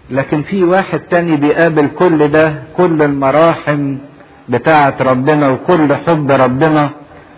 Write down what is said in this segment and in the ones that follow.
لكن في واحد تاني بيقابل كل ده كل المراحم بتاعة ربنا وكل حب ربنا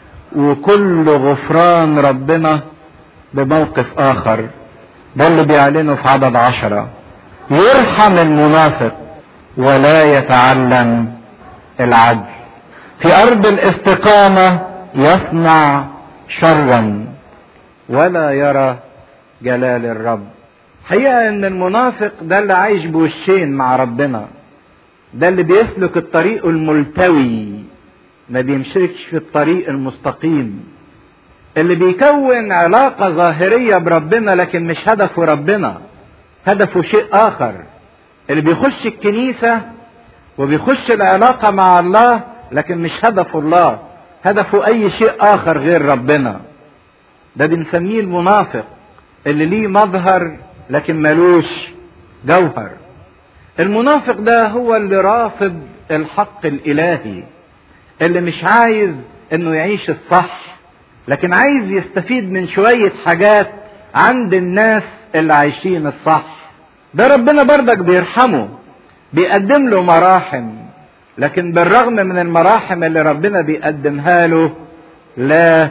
وكل غفران ربنا بموقف آخر ده اللي بيعلنه في عدد عشرة يرحم المنافق ولا يتعلم العدل في أرض الاستقامة يصنع شرا ولا يرى جلال الرب حقيقة ان المنافق ده اللي عايش بوشين مع ربنا ده اللي بيسلك الطريق الملتوي ما بيمشيش في الطريق المستقيم اللي بيكون علاقة ظاهرية بربنا لكن مش هدفه ربنا هدفه شيء آخر اللي بيخش الكنيسة وبيخش العلاقة مع الله لكن مش هدفه الله هدفه أي شيء آخر غير ربنا ده بنسميه المنافق اللي ليه مظهر لكن ملوش جوهر المنافق ده هو اللي رافض الحق الإلهي اللي مش عايز انه يعيش الصح لكن عايز يستفيد من شوية حاجات عند الناس اللي عايشين الصح ده ربنا برضك بيرحمه بيقدم له مراحم لكن بالرغم من المراحم اللي ربنا بيقدمها له لا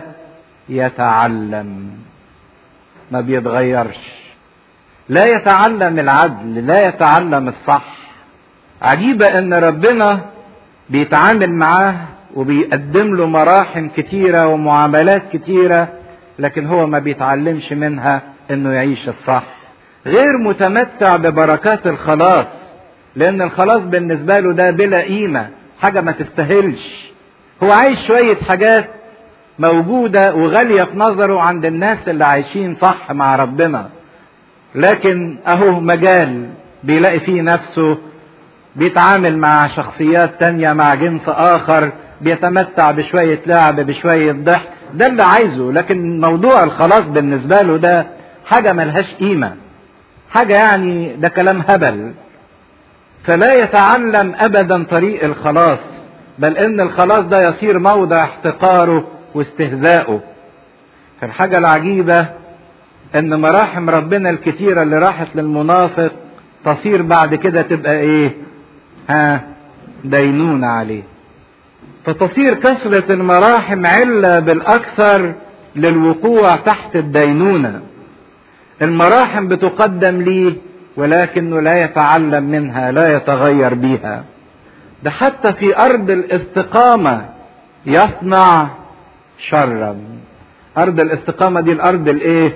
يتعلم ما بيتغيرش لا يتعلم العدل لا يتعلم الصح عجيبة ان ربنا بيتعامل معاه وبيقدم له مراحم كتيرة ومعاملات كتيرة لكن هو ما بيتعلمش منها انه يعيش الصح غير متمتع ببركات الخلاص لان الخلاص بالنسبة له ده بلا قيمة حاجة ما تستاهلش هو عايش شوية حاجات موجودة وغالية في نظره عند الناس اللي عايشين صح مع ربنا لكن اهو مجال بيلاقي فيه نفسه بيتعامل مع شخصيات تانية مع جنس اخر بيتمتع بشوية لعب بشوية ضحك ده اللي عايزه لكن موضوع الخلاص بالنسبة له ده حاجة ملهاش قيمة حاجة يعني ده كلام هبل فلا يتعلم ابدا طريق الخلاص بل ان الخلاص ده يصير موضع احتقاره واستهزائه فالحاجة العجيبة ان مراحم ربنا الكتيرة اللي راحت للمنافق تصير بعد كده تبقى ايه ها دينونة عليه فتصير كثرة المراحم علة بالاكثر للوقوع تحت الدينونة المراحم بتقدم ليه ولكنه لا يتعلم منها لا يتغير بيها ده حتى في ارض الاستقامة يصنع شرا ارض الاستقامة دي الارض الايه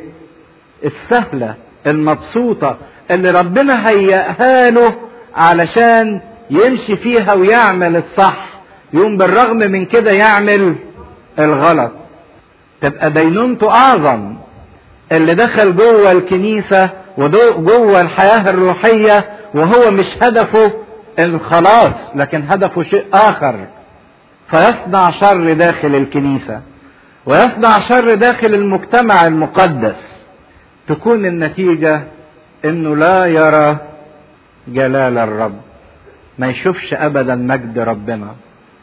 السهلة المبسوطة اللي ربنا هيئها له علشان يمشي فيها ويعمل الصح يوم بالرغم من كده يعمل الغلط تبقى دينونته اعظم اللي دخل جوه الكنيسة وجوه الحياة الروحية وهو مش هدفه الخلاص لكن هدفه شيء اخر فيصنع شر داخل الكنيسة ويصنع شر داخل المجتمع المقدس تكون النتيجة انه لا يرى جلال الرب ما يشوفش ابدا مجد ربنا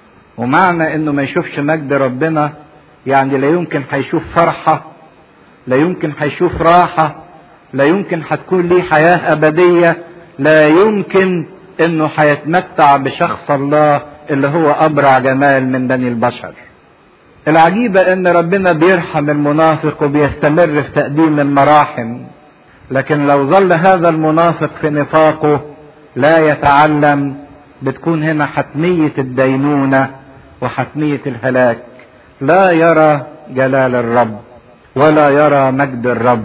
ومعنى انه ما يشوفش مجد ربنا يعني لا يمكن هيشوف فرحة لا يمكن هيشوف راحة لا يمكن هتكون ليه حياة ابدية لا يمكن انه هيتمتع بشخص الله اللي هو ابرع جمال من بني البشر العجيبة ان ربنا بيرحم المنافق وبيستمر في تقديم المراحم لكن لو ظل هذا المنافق في نفاقه لا يتعلم بتكون هنا حتمية الدينونة وحتمية الهلاك لا يرى جلال الرب ولا يرى مجد الرب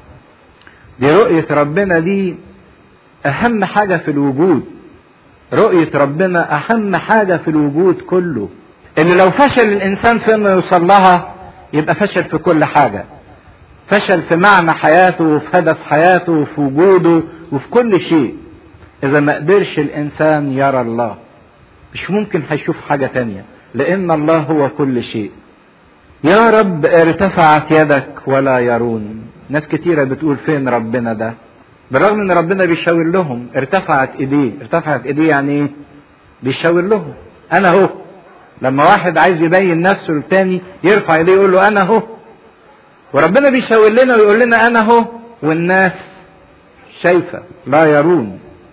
دي رؤية ربنا دي أهم حاجة في الوجود رؤية ربنا أهم حاجة في الوجود كله ان لو فشل الانسان في انه يوصل لها يبقى فشل في كل حاجه فشل في معنى حياته وفي هدف حياته وفي وجوده وفي كل شيء اذا ما قدرش الانسان يرى الله مش ممكن هيشوف حاجه تانية لان الله هو كل شيء يا رب ارتفعت يدك ولا يرون ناس كتيرة بتقول فين ربنا ده بالرغم ان ربنا بيشاور لهم ارتفعت ايديه ارتفعت ايديه يعني ايه بيشاور لهم انا اهو لما واحد عايز يبين نفسه للتاني يرفع ايديه يقول له انا اهو وربنا بيشاور لنا ويقول لنا انا اهو والناس شايفه لا يرون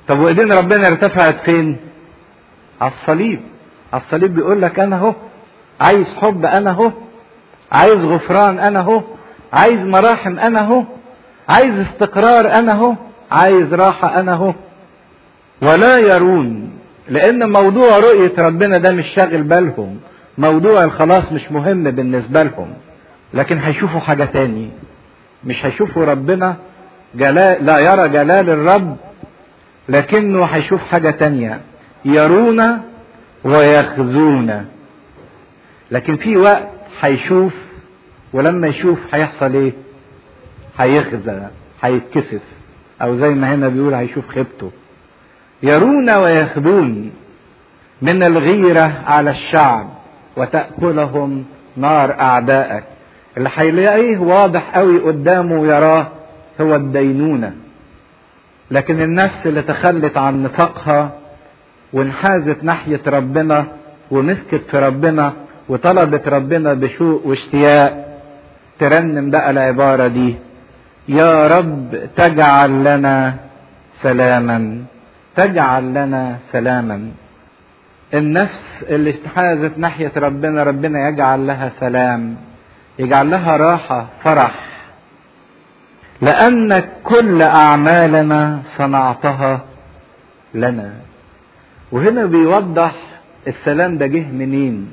طب وايدين ربنا ارتفعت فين على الصليب على الصليب بيقول لك انا اهو عايز حب انا اهو عايز غفران انا اهو عايز مراحم انا اهو عايز استقرار انا اهو عايز راحة انا اهو ولا يرون لان موضوع رؤية ربنا ده مش شاغل بالهم موضوع الخلاص مش مهم بالنسبة لهم لكن هيشوفوا حاجة تاني مش هيشوفوا ربنا جلال لا يرى جلال الرب لكنه هيشوف حاجة تانية يرون ويخزون لكن في وقت هيشوف ولما يشوف هيحصل ايه هيخزى هيتكسف او زي ما هنا بيقول هيشوف خيبته يرون ويخدون من الغيرة على الشعب وتأكلهم نار أعدائك اللي هيلاقيه واضح قوي قدامه ويراه هو الدينونة لكن النفس اللي تخلت عن نفاقها وانحازت ناحية ربنا ومسكت في ربنا وطلبت ربنا بشوق واشتياق ترنم بقى العبارة دي يا رب تجعل لنا سلاما تجعل لنا سلاما النفس اللي استحازت ناحية ربنا ربنا يجعل لها سلام يجعل لها راحة فرح لأنك كل أعمالنا صنعتها لنا وهنا بيوضح السلام ده جه منين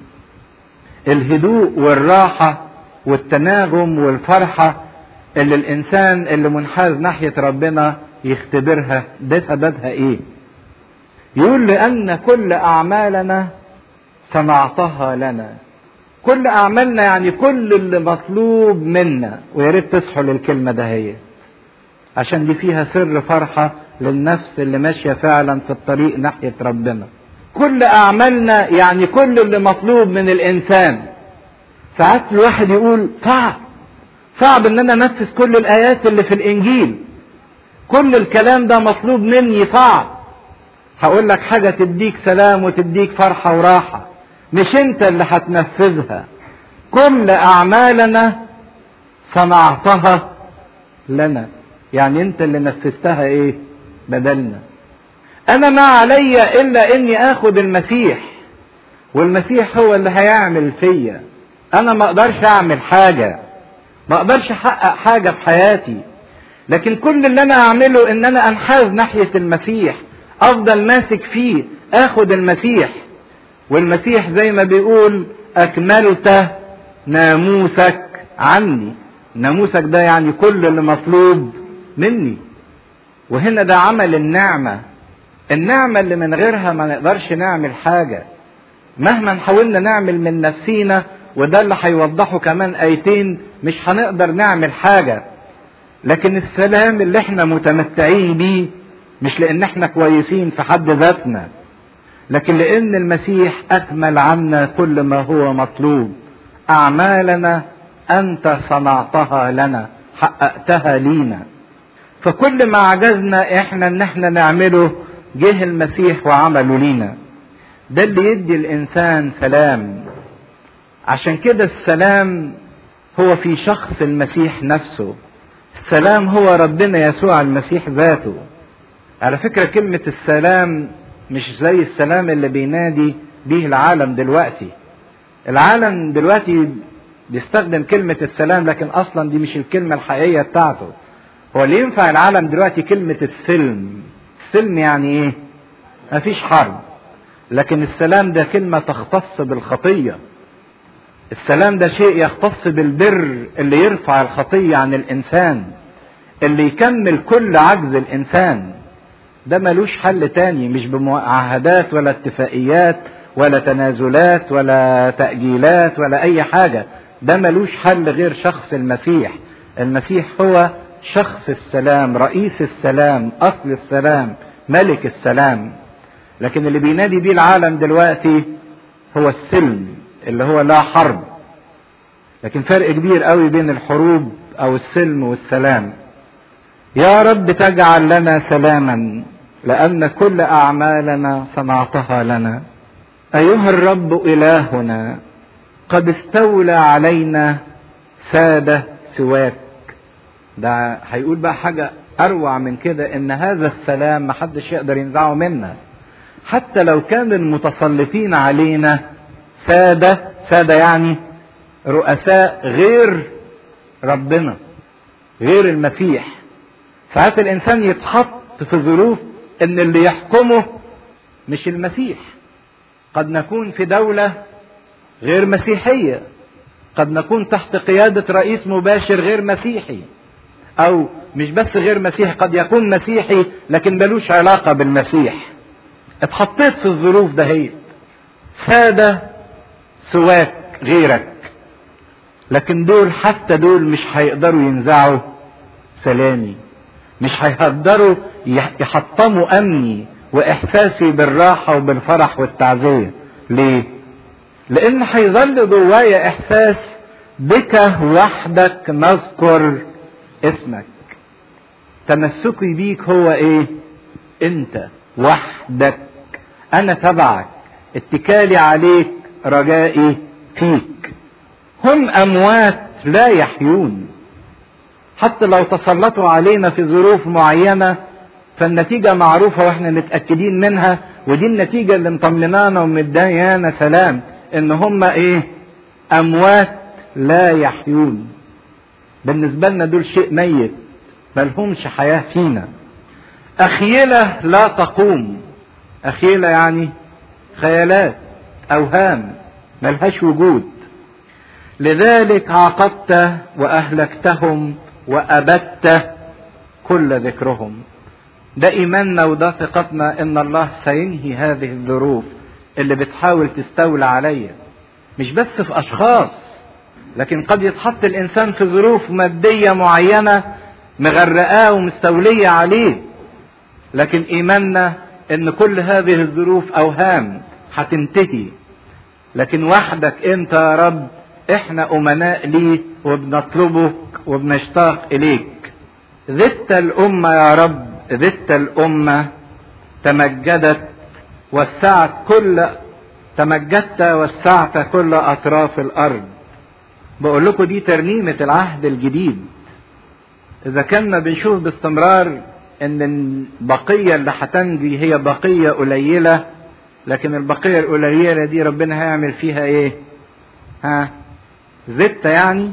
الهدوء والراحة والتناغم والفرحة اللي الإنسان اللي منحاز ناحية ربنا يختبرها ده سببها إيه يقول لأن كل أعمالنا صنعتها لنا كل أعمالنا يعني كل اللي مطلوب منا ويا ريت تصحوا للكلمة ده هي عشان دي فيها سر فرحة للنفس اللي ماشية فعلا في الطريق ناحية ربنا كل أعمالنا يعني كل اللي مطلوب من الإنسان ساعات الواحد يقول صعب صعب ان انا انفذ كل الايات اللي في الانجيل كل الكلام ده مطلوب مني صعب هقول لك حاجة تديك سلام وتديك فرحة وراحة مش انت اللي هتنفذها كل اعمالنا صنعتها لنا يعني انت اللي نفذتها ايه بدلنا انا ما علي الا اني اخد المسيح والمسيح هو اللي هيعمل فيا انا ما اقدرش اعمل حاجة ما اقدرش احقق حاجة في حياتي لكن كل اللي انا اعمله ان انا انحاز ناحية المسيح افضل ماسك فيه اخد المسيح والمسيح زي ما بيقول اكملت ناموسك عني ناموسك ده يعني كل اللي مطلوب مني وهنا ده عمل النعمة النعمة اللي من غيرها ما نقدرش نعمل حاجة مهما حاولنا نعمل من نفسينا وده اللي هيوضحه كمان ايتين مش هنقدر نعمل حاجة لكن السلام اللي احنا متمتعين بيه مش لان احنا كويسين في حد ذاتنا لكن لان المسيح اكمل عنا كل ما هو مطلوب اعمالنا انت صنعتها لنا حققتها لينا فكل ما عجزنا احنا ان احنا نعمله جه المسيح وعمله لينا ده اللي يدي الانسان سلام عشان كده السلام هو في شخص المسيح نفسه السلام هو ربنا يسوع المسيح ذاته على فكرة كلمة السلام مش زي السلام اللي بينادي به العالم دلوقتي العالم دلوقتي بيستخدم كلمة السلام لكن أصلا دي مش الكلمة الحقيقية بتاعته هو اللي ينفع العالم دلوقتي كلمة السلم السلم يعني ايه مفيش حرب لكن السلام ده كلمة تختص بالخطية السلام ده شيء يختص بالبر اللي يرفع الخطية عن الإنسان اللي يكمل كل عجز الإنسان ده ملوش حل تاني مش بمعاهدات ولا اتفاقيات ولا تنازلات ولا تأجيلات ولا أي حاجة ده ملوش حل غير شخص المسيح المسيح هو شخص السلام رئيس السلام أصل السلام ملك السلام لكن اللي بينادي بيه العالم دلوقتي هو السلم اللي هو لا حرب لكن فرق كبير قوي بين الحروب او السلم والسلام يا رب تجعل لنا سلاما لان كل اعمالنا صنعتها لنا ايها الرب الهنا قد استولى علينا ساده سواك ده هيقول بقى حاجه اروع من كده ان هذا السلام محدش يقدر ينزعه منا حتى لو كان المتسلطين علينا سادة سادة يعني رؤساء غير ربنا غير المسيح ساعات الانسان يتحط في ظروف ان اللي يحكمه مش المسيح قد نكون في دولة غير مسيحية قد نكون تحت قيادة رئيس مباشر غير مسيحي او مش بس غير مسيحي قد يكون مسيحي لكن ملوش علاقة بالمسيح اتحطيت في الظروف دهيت سادة سواك غيرك لكن دول حتى دول مش هيقدروا ينزعوا سلامي مش هيقدروا يحطموا امني واحساسي بالراحه وبالفرح والتعزيه ليه لان هيظل جوايا احساس بك وحدك نذكر اسمك تمسكي بيك هو ايه انت وحدك انا تبعك اتكالي عليك رجائي فيك هم اموات لا يحيون حتى لو تسلطوا علينا في ظروف معينه فالنتيجه معروفه واحنا متاكدين منها ودي النتيجه اللي مطمنانا ومديانا سلام ان هم ايه اموات لا يحيون بالنسبه لنا دول شيء ميت ملهمش حياه فينا اخيله لا تقوم اخيله يعني خيالات اوهام ملهاش وجود لذلك عاقبت واهلكتهم وابدت كل ذكرهم ده ايماننا وده ثقتنا ان الله سينهي هذه الظروف اللي بتحاول تستولى عليا مش بس في اشخاص لكن قد يتحط الانسان في ظروف ماديه معينه مغرقاه ومستوليه عليه لكن ايماننا ان كل هذه الظروف اوهام هتنتهي لكن وحدك انت يا رب احنا امناء ليه وبنطلبك وبنشتاق اليك ذت الامه يا رب ذت الامه تمجدت وسعت كل تمجدت وسعت كل اطراف الارض بقول لكم دي ترنيمه العهد الجديد اذا كنا بنشوف باستمرار ان البقيه اللي هتنجي هي بقيه قليله لكن البقيه القليله دي ربنا هيعمل فيها ايه ها زدت يعني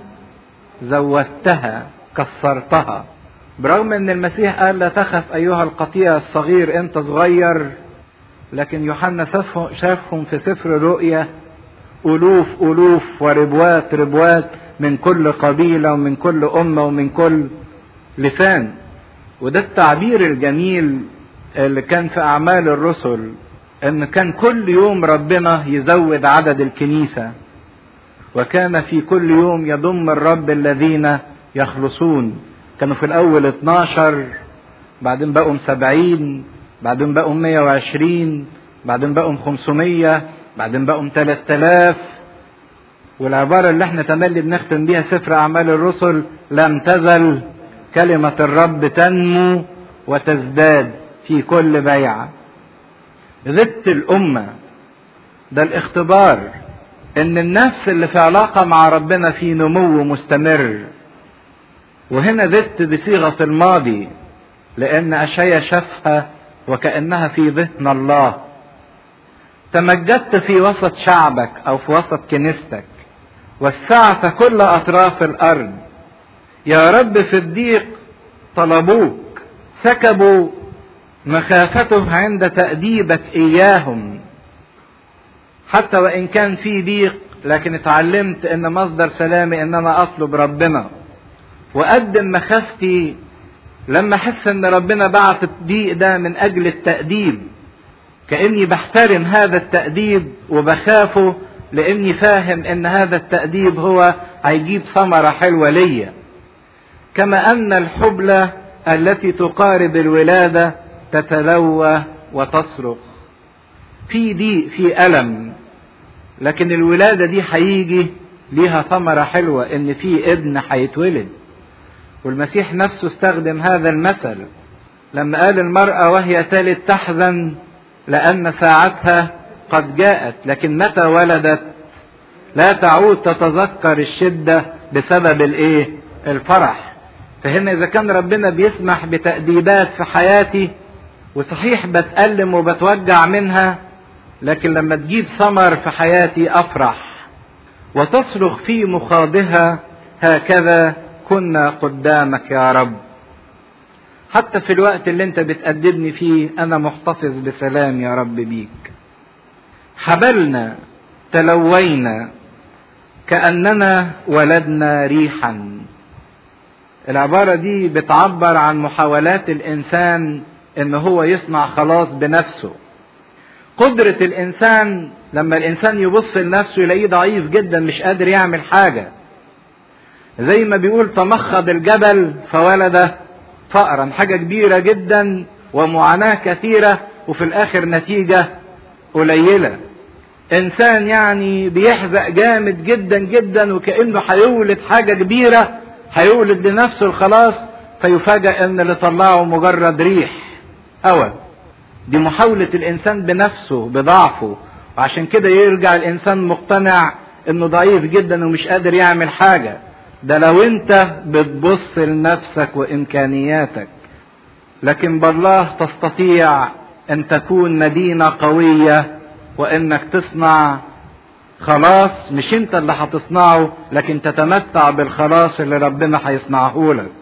زودتها كسرتها برغم ان المسيح قال لا تخف ايها القطيع الصغير انت صغير لكن يوحنا شافهم في سفر الرؤيا الوف الوف وربوات ربوات من كل قبيله ومن كل امه ومن كل لسان وده التعبير الجميل اللي كان في اعمال الرسل ان كان كل يوم ربنا يزود عدد الكنيسه وكان في كل يوم يضم الرب الذين يخلصون كانوا في الأول 12 بعدين بقوا 70 بعدين بقوا 120 بعدين بقوا 500 بعدين بقوا 3000 والعبارة اللي احنا تملي بنختم بيها سفر أعمال الرسل لم تزل كلمة الرب تنمو وتزداد في كل بيعة زدت الأمة ده الاختبار ان النفس اللي في علاقة مع ربنا في نمو مستمر وهنا زدت بصيغة الماضي لان اشياء شافها وكأنها في ذهن الله تمجدت في وسط شعبك او في وسط كنيستك وسعت كل اطراف الارض يا رب في الضيق طلبوك سكبوا مخافته عند تأديبك اياهم حتى وان كان في ضيق لكن اتعلمت ان مصدر سلامي ان انا اطلب ربنا واقدم مخافتي لما احس ان ربنا بعت الضيق ده من اجل التأديب كاني بحترم هذا التأديب وبخافه لاني فاهم ان هذا التأديب هو هيجيب ثمرة حلوة ليا كما ان الحبلى التي تقارب الولادة تتلوى وتصرخ في ضيق في ألم لكن الولادة دي هيجي ليها ثمرة حلوة إن في ابن هيتولد والمسيح نفسه استخدم هذا المثل لما قال المرأة وهي تلد تحزن لأن ساعتها قد جاءت لكن متى ولدت لا تعود تتذكر الشدة بسبب الايه الفرح فهنا اذا كان ربنا بيسمح بتأديبات في حياتي وصحيح بتألم وبتوجع منها لكن لما تجيب ثمر في حياتي افرح وتصرخ في مخاضها هكذا كنا قدامك يا رب حتى في الوقت اللي انت بتأدبني فيه انا محتفظ بسلام يا رب بيك حبلنا تلوينا كأننا ولدنا ريحا العبارة دي بتعبر عن محاولات الإنسان إن هو يصنع خلاص بنفسه قدرة الإنسان لما الإنسان يبص لنفسه يلاقيه ضعيف جدا مش قادر يعمل حاجة زي ما بيقول تمخض الجبل فولد فأرا حاجة كبيرة جدا ومعاناة كثيرة وفي الآخر نتيجة قليلة إنسان يعني بيحزق جامد جدا جدا وكأنه هيولد حاجة كبيرة هيولد لنفسه الخلاص فيفاجأ ان اللي طلعه مجرد ريح هوا دي محاولة الانسان بنفسه بضعفه وعشان كده يرجع الانسان مقتنع انه ضعيف جدا ومش قادر يعمل حاجة ده لو انت بتبص لنفسك وامكانياتك لكن بالله تستطيع ان تكون مدينة قوية وانك تصنع خلاص مش انت اللي هتصنعه لكن تتمتع بالخلاص اللي ربنا هيصنعه لك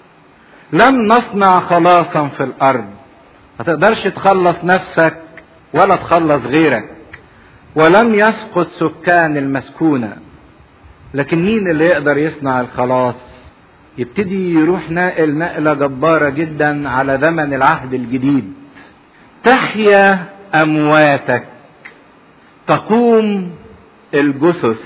لم نصنع خلاصا في الارض ما تقدرش تخلص نفسك ولا تخلص غيرك ولم يسقط سكان المسكونة لكن مين اللي يقدر يصنع الخلاص يبتدي يروح ناقل نقلة جبارة جدا على زمن العهد الجديد تحيا أمواتك تقوم الجثث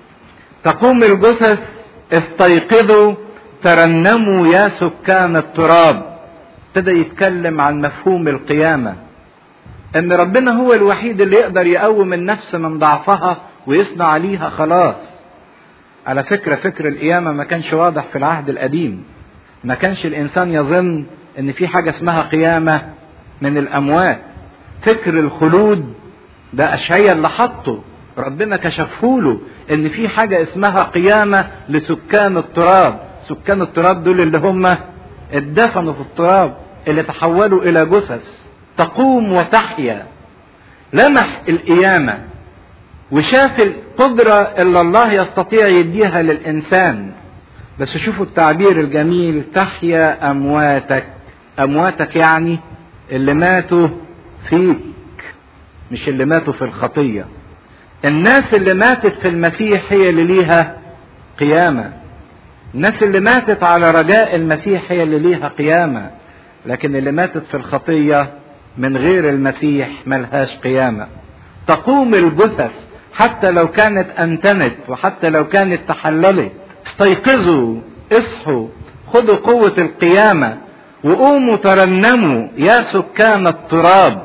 تقوم الجثث استيقظوا ترنموا يا سكان التراب ابتدى يتكلم عن مفهوم القيامة ان ربنا هو الوحيد اللي يقدر يقوم النفس من ضعفها ويصنع ليها خلاص على فكرة فكر القيامة ما كانش واضح في العهد القديم ما كانش الانسان يظن ان في حاجة اسمها قيامة من الاموات فكر الخلود ده اشعيا اللي حطه ربنا كشفهوله ان في حاجة اسمها قيامة لسكان التراب سكان التراب دول اللي هم اتدفنوا في التراب اللي تحولوا الى جثث تقوم وتحيا لمح القيامة وشاف القدرة اللي الله يستطيع يديها للإنسان بس شوفوا التعبير الجميل تحيا أمواتك أمواتك يعني اللي ماتوا فيك مش اللي ماتوا في الخطية الناس اللي ماتت في المسيح هي اللي ليها قيامة الناس اللي ماتت على رجاء المسيح هي اللي ليها قيامة لكن اللي ماتت في الخطية من غير المسيح ملهاش قيامة تقوم الجثث حتى لو كانت أنتنت وحتى لو كانت تحللت استيقظوا اصحوا خدوا قوة القيامة وقوموا ترنموا يا سكان التراب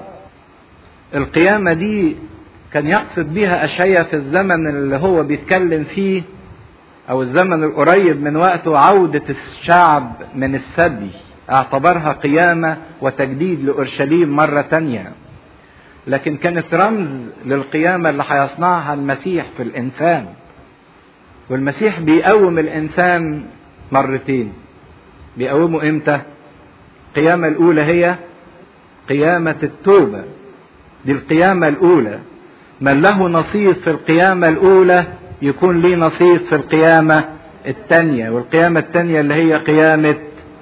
القيامة دي كان يقصد بيها أشعيا في الزمن اللي هو بيتكلم فيه أو الزمن القريب من وقته عودة الشعب من السبي اعتبرها قيامة وتجديد لأورشليم مرة تانية لكن كانت رمز للقيامة اللي هيصنعها المسيح في الإنسان والمسيح بيقوم الإنسان مرتين بيقومه إمتى؟ القيامة الأولى هي قيامة التوبة دي القيامة الأولى من له نصيب في القيامة الأولى يكون ليه نصيب في القيامة الثانية والقيامة الثانية اللي هي قيامة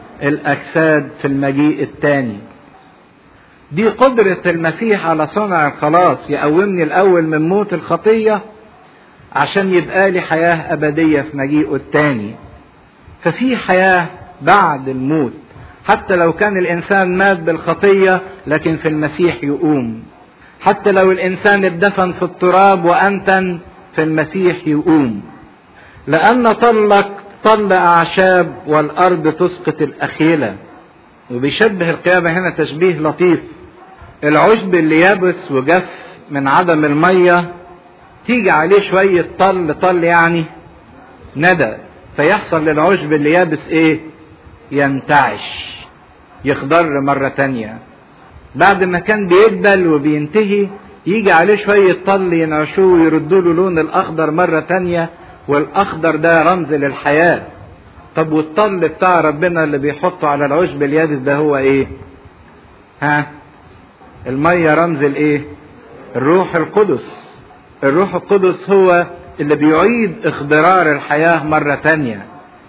الأجساد في المجيء الثاني دي قدرة المسيح على صنع الخلاص يقومني الأول من موت الخطية عشان يبقى لي حياة أبدية في مجيئه الثاني ففي حياة بعد الموت حتى لو كان الإنسان مات بالخطية لكن في المسيح يقوم حتى لو الإنسان اتدفن في التراب وأنتن في المسيح يقوم لأن طلك طل أعشاب والأرض تسقط الأخيلة وبيشبه القيامة هنا تشبيه لطيف العشب اللي يابس وجف من عدم المية تيجي عليه شوية طل طل يعني ندى فيحصل للعشب اللي يابس ايه ينتعش يخضر مرة تانية بعد ما كان بيدبل وبينتهي يجي عليه شوية طل ينعشوه ويردوا له لون الأخضر مرة تانية والأخضر ده رمز للحياة طب والطل بتاع ربنا اللي بيحطه على العشب اليابس ده هو ايه ها المية رمز الايه الروح القدس الروح القدس هو اللي بيعيد اخضرار الحياة مرة تانية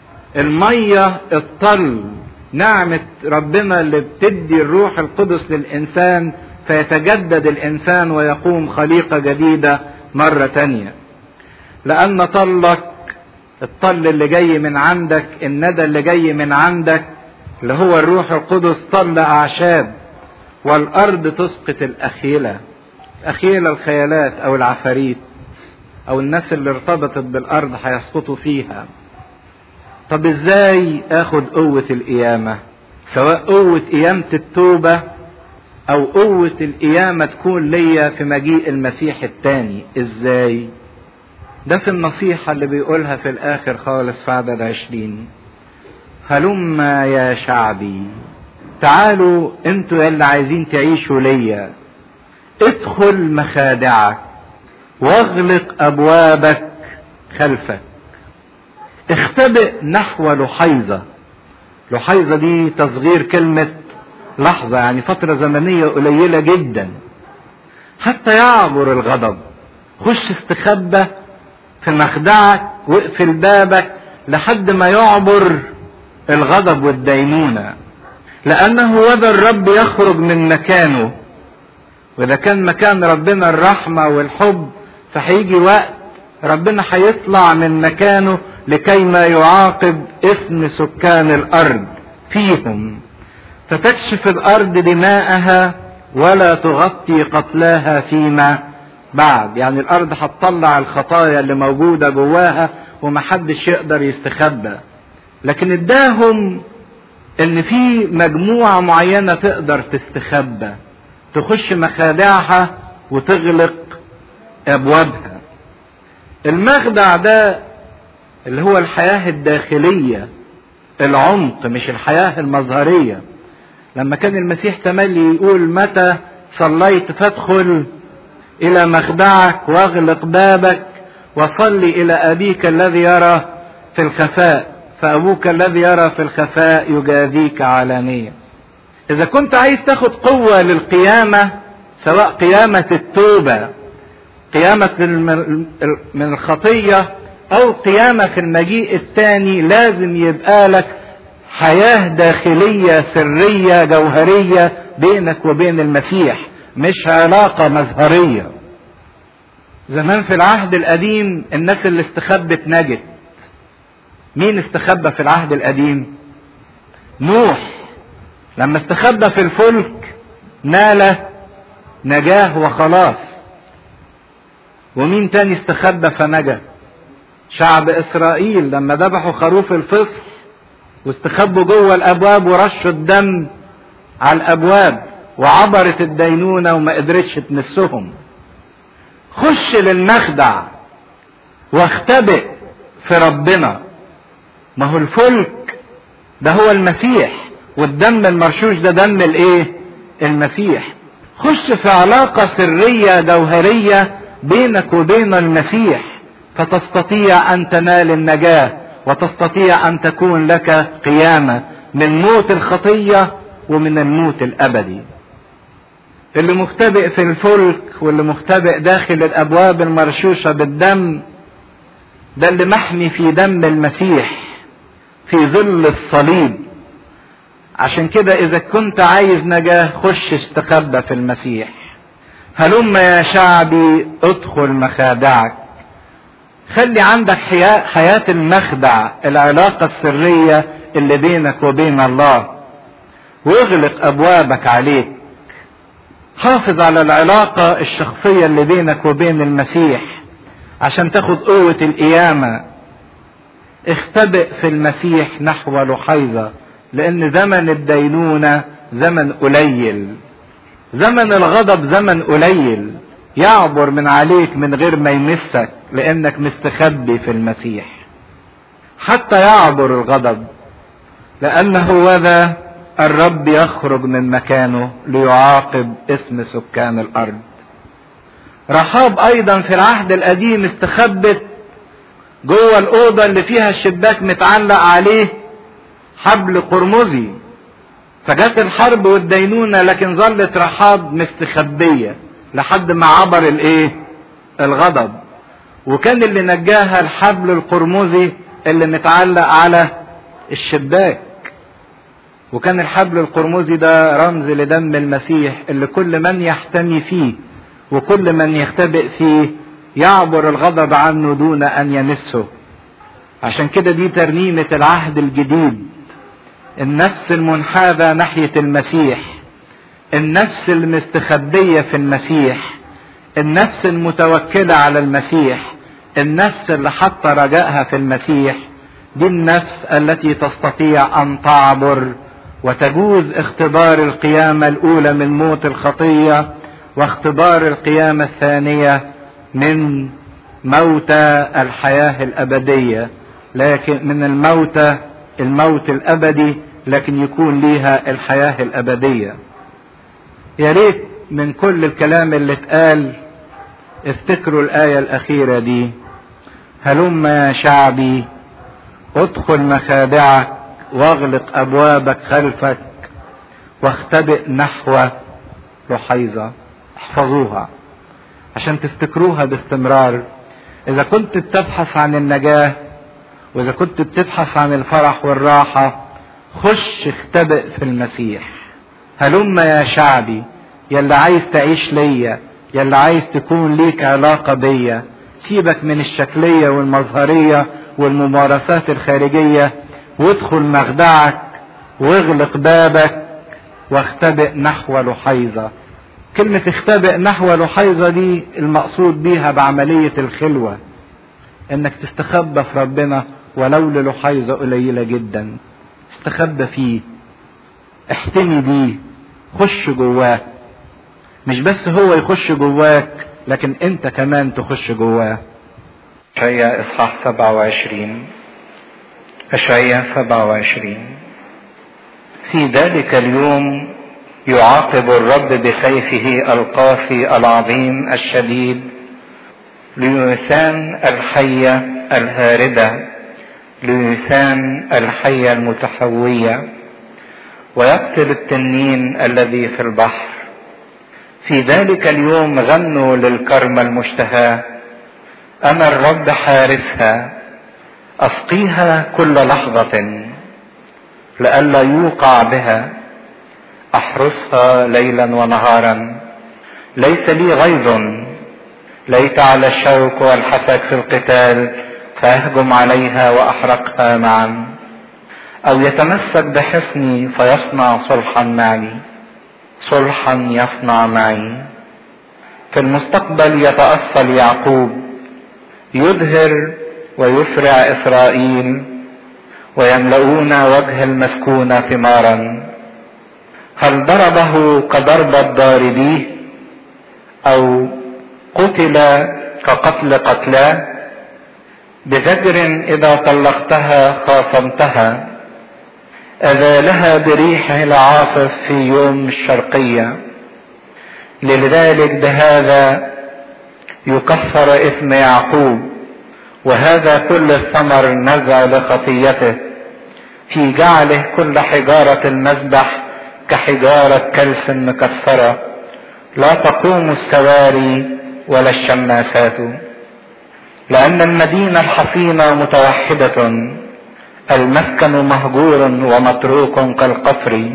المية الطل نعمة ربنا اللي بتدي الروح القدس للإنسان فيتجدد الإنسان ويقوم خليقة جديدة مرة تانية لأن طلك الطل اللي جاي من عندك الندى اللي جاي من عندك اللي هو الروح القدس طل أعشاب والأرض تسقط الأخيلة أخيلة الخيالات أو العفاريت أو الناس اللي ارتبطت بالأرض هيسقطوا فيها طب ازاي اخد قوة القيامة سواء قوة قيامة التوبة او قوة القيامة تكون ليا في مجيء المسيح التاني ازاي ده في النصيحة اللي بيقولها في الاخر خالص في عدد عشرين هلم يا شعبي تعالوا انتوا اللي عايزين تعيشوا ليا ادخل مخادعك واغلق ابوابك خلفك اختبئ نحو لحيظة لحيظة دي تصغير كلمة لحظة يعني فترة زمنية قليلة جدا حتى يعبر الغضب خش استخبى في مخدعك واقفل بابك لحد ما يعبر الغضب والدينونة لأنه وذا الرب يخرج من مكانه وإذا كان مكان ربنا الرحمة والحب فهيجي وقت ربنا هيطلع من مكانه لكي ما يعاقب اسم سكان الارض فيهم فتكشف الارض دماءها ولا تغطي قتلاها فيما بعد يعني الارض هتطلع الخطايا اللي موجوده جواها ومحدش يقدر يستخبى لكن اداهم ان في مجموعه معينه تقدر تستخبى تخش مخادعها وتغلق ابوابها المخدع ده اللي هو الحياة الداخلية العمق مش الحياة المظهرية لما كان المسيح تملي يقول متى صليت فادخل إلى مخدعك واغلق بابك وصلي إلى أبيك الذي يرى في الخفاء فأبوك الذي يرى في الخفاء يجازيك علانية إذا كنت عايز تاخد قوة للقيامة سواء قيامة التوبة قيامة من الخطية او قيامة في المجيء الثاني لازم يبقى لك حياة داخلية سرية جوهرية بينك وبين المسيح مش علاقة مظهرية زمان في العهد القديم الناس اللي استخبت نجت مين استخبى في العهد القديم نوح لما استخبى في الفلك نال نجاه وخلاص ومين تاني استخبى فنجا شعب اسرائيل لما ذبحوا خروف الفصح واستخبوا جوه الابواب ورشوا الدم على الابواب وعبرت الدينونة وما قدرتش تمسهم خش للمخدع واختبئ في ربنا ما هو الفلك ده هو المسيح والدم المرشوش ده دم الايه المسيح خش في علاقة سرية جوهرية بينك وبين المسيح فتستطيع ان تنال النجاة وتستطيع ان تكون لك قيامة من موت الخطية ومن الموت الابدي اللي مختبئ في الفلك واللي مختبئ داخل الابواب المرشوشة بالدم ده اللي محمي في دم المسيح في ظل الصليب عشان كده اذا كنت عايز نجاة خش استخبى في المسيح هلم يا شعبي ادخل مخادعك خلي عندك حياة, حياة المخدع العلاقة السرية اللي بينك وبين الله واغلق ابوابك عليك حافظ على العلاقة الشخصية اللي بينك وبين المسيح عشان تاخد قوة القيامة اختبئ في المسيح نحو لحيظة لان زمن الدينونة زمن قليل زمن الغضب زمن قليل يعبر من عليك من غير ما يمسك لانك مستخبي في المسيح حتى يعبر الغضب لانه وذا الرب يخرج من مكانه ليعاقب اسم سكان الارض رحاب ايضا في العهد القديم استخبت جوه الأوضة اللي فيها الشباك متعلق عليه حبل قرمزي فجت الحرب والدينونة لكن ظلت رحاب مستخبية لحد ما عبر الايه الغضب وكان اللي نجاها الحبل القرمزي اللي متعلق على الشباك وكان الحبل القرمزي ده رمز لدم المسيح اللي كل من يحتمي فيه وكل من يختبئ فيه يعبر الغضب عنه دون ان يمسه عشان كده دي ترنيمة العهد الجديد النفس المنحازة ناحية المسيح النفس المستخبية في المسيح النفس المتوكلة على المسيح النفس اللي حاطة رجائها في المسيح دي النفس التي تستطيع ان تعبر وتجوز اختبار القيامة الاولى من موت الخطية واختبار القيامة الثانية من موتى الحياة الابدية لكن من الموتى الموت الابدي لكن يكون ليها الحياة الابدية يا ريت من كل الكلام اللي اتقال افتكروا الآية الأخيرة دي هلم يا شعبي ادخل مخادعك واغلق أبوابك خلفك واختبئ نحو رحيظة احفظوها عشان تفتكروها باستمرار إذا كنت بتبحث عن النجاة وإذا كنت بتبحث عن الفرح والراحة خش اختبئ في المسيح هلم يا شعبي يلي عايز تعيش ليا يلي عايز تكون ليك علاقة بيا سيبك من الشكلية والمظهرية والممارسات الخارجية وادخل مخدعك واغلق بابك واختبئ نحو لحيظة كلمة اختبئ نحو لحيظة دي المقصود بيها بعملية الخلوة انك تستخبى في ربنا ولو للحيظة قليلة جدا استخبى فيه احتمي بيه خش جواه مش بس هو يخش جواك لكن انت كمان تخش جواه اشعياء اصحاح 27 اشعياء 27 في ذلك اليوم يعاقب الرب بسيفه القاسي العظيم الشديد ليسان الحية الهاردة ليسان الحية المتحوية ويقتل التنين الذي في البحر في ذلك اليوم غنوا للكرمة المشتهاة أنا الرب حارسها أسقيها كل لحظة لئلا يوقع بها أحرسها ليلا ونهارا ليس لي غيظ ليت على الشوك والحسد في القتال فأهجم عليها وأحرقها معا أو يتمسك بحصني فيصنع صلحا معي صلحا يصنع معي في المستقبل يتأصل يعقوب يدهر ويفرع إسرائيل ويملؤون وجه المسكون ثمارا هل ضربه كضرب الضاربيه أو قتل كقتل قتلاه بزجر إذا طلقتها خاصمتها أذالها بريحه العاصف في يوم الشرقية لذلك بهذا يكفر إثم يعقوب وهذا كل الثمر نزع لخطيته في جعله كل حجارة المذبح كحجارة كلس مكسرة لا تقوم السواري ولا الشماسات لأن المدينة الحصينة متوحدة المسكن مهجور ومتروك كالقفر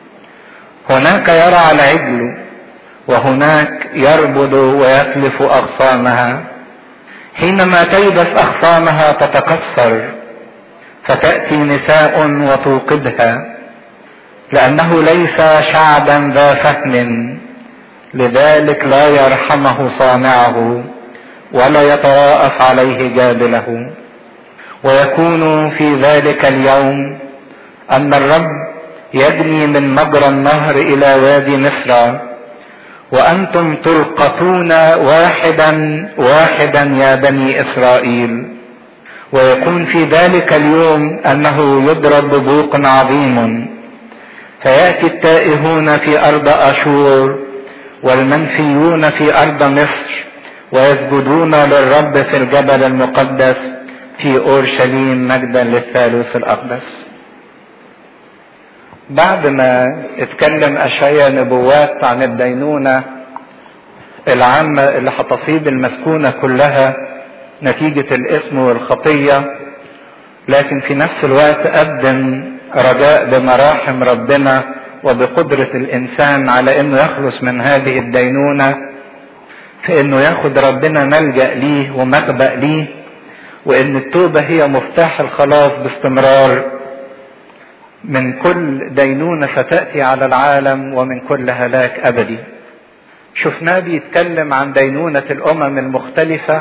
هناك يرعى العجل وهناك يربض ويتلف أغصانها حينما تيبس أغصانها تتكسر فتأتي نساء وتوقدها لأنه ليس شعبا ذا فهم لذلك لا يرحمه صانعه ولا يتراءف عليه جابله ويكون في ذلك اليوم ان الرب يجني من مجرى النهر الى وادي مصر وانتم تلقطون واحدا واحدا يا بني اسرائيل ويكون في ذلك اليوم انه يضرب ببوق عظيم فياتي التائهون في ارض اشور والمنفيون في ارض مصر ويسجدون للرب في الجبل المقدس في اورشليم مجدا للثالوث الاقدس بعد ما اتكلم اشعيا نبوات عن الدينونه العامه اللي هتصيب المسكونه كلها نتيجه الاثم والخطيه لكن في نفس الوقت قدم رجاء بمراحم ربنا وبقدره الانسان على انه يخلص من هذه الدينونه في انه ياخد ربنا ملجا ليه ومخبأ ليه وان التوبه هي مفتاح الخلاص باستمرار من كل دينونه ستاتي على العالم ومن كل هلاك ابدي شفناه بيتكلم عن دينونه الامم المختلفه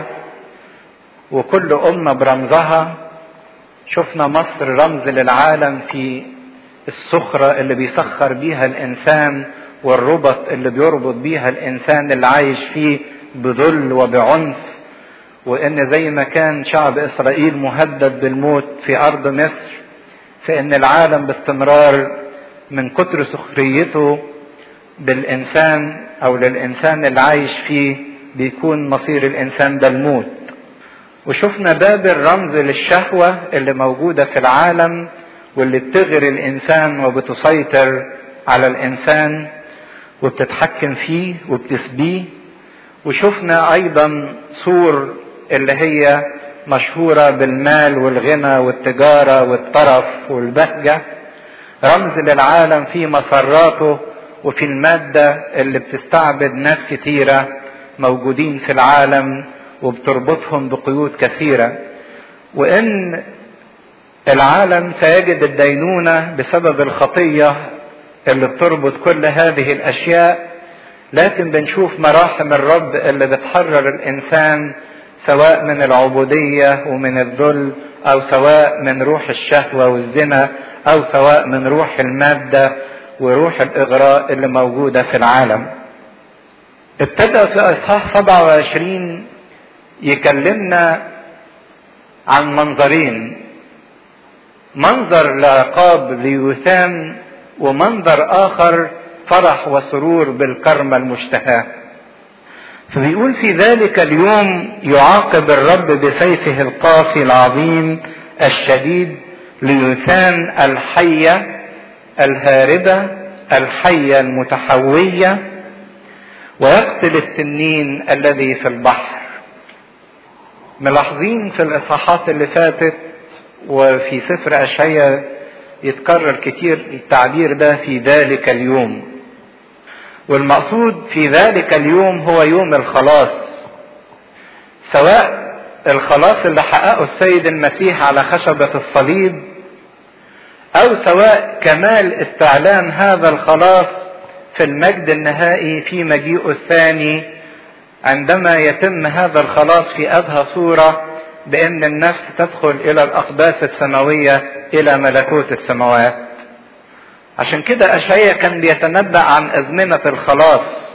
وكل امه برمزها شفنا مصر رمز للعالم في السخره اللي بيسخر بيها الانسان والربط اللي بيربط بيها الانسان اللي عايش فيه بذل وبعنف وان زي ما كان شعب اسرائيل مهدد بالموت في ارض مصر فان العالم باستمرار من كتر سخريته بالانسان او للانسان اللي عايش فيه بيكون مصير الانسان ده الموت وشفنا بابل رمز للشهوة اللي موجودة في العالم واللي بتغري الانسان وبتسيطر على الانسان وبتتحكم فيه وبتسبيه وشفنا ايضا صور اللي هي مشهوره بالمال والغنى والتجاره والطرف والبهجه رمز للعالم في مسراته وفي الماده اللي بتستعبد ناس كتيره موجودين في العالم وبتربطهم بقيود كثيره وان العالم سيجد الدينونه بسبب الخطيه اللي بتربط كل هذه الاشياء لكن بنشوف مراحم الرب اللي بتحرر الانسان سواء من العبوديه ومن الذل او سواء من روح الشهوه والزنا او سواء من روح الماده وروح الاغراء اللي موجوده في العالم. ابتدى في اصحاح 27 يكلمنا عن منظرين منظر لعقاب ليوثان ومنظر اخر فرح وسرور بالكرمة المشتهاة فبيقول في ذلك اليوم يعاقب الرب بسيفه القاسي العظيم الشديد ليثان الحية الهاربة الحية المتحوية ويقتل التنين الذي في البحر ملاحظين في الإصحاحات اللي فاتت وفي سفر أشعيا يتكرر كتير التعبير ده في ذلك اليوم والمقصود في ذلك اليوم هو يوم الخلاص سواء الخلاص اللي حققه السيد المسيح على خشبة الصليب أو سواء كمال استعلان هذا الخلاص في المجد النهائي في مجيئه الثاني عندما يتم هذا الخلاص في أبهى صورة بأن النفس تدخل إلى الأقداس السماوية إلى ملكوت السماوات عشان كده أشعيا كان بيتنبأ عن أزمنة الخلاص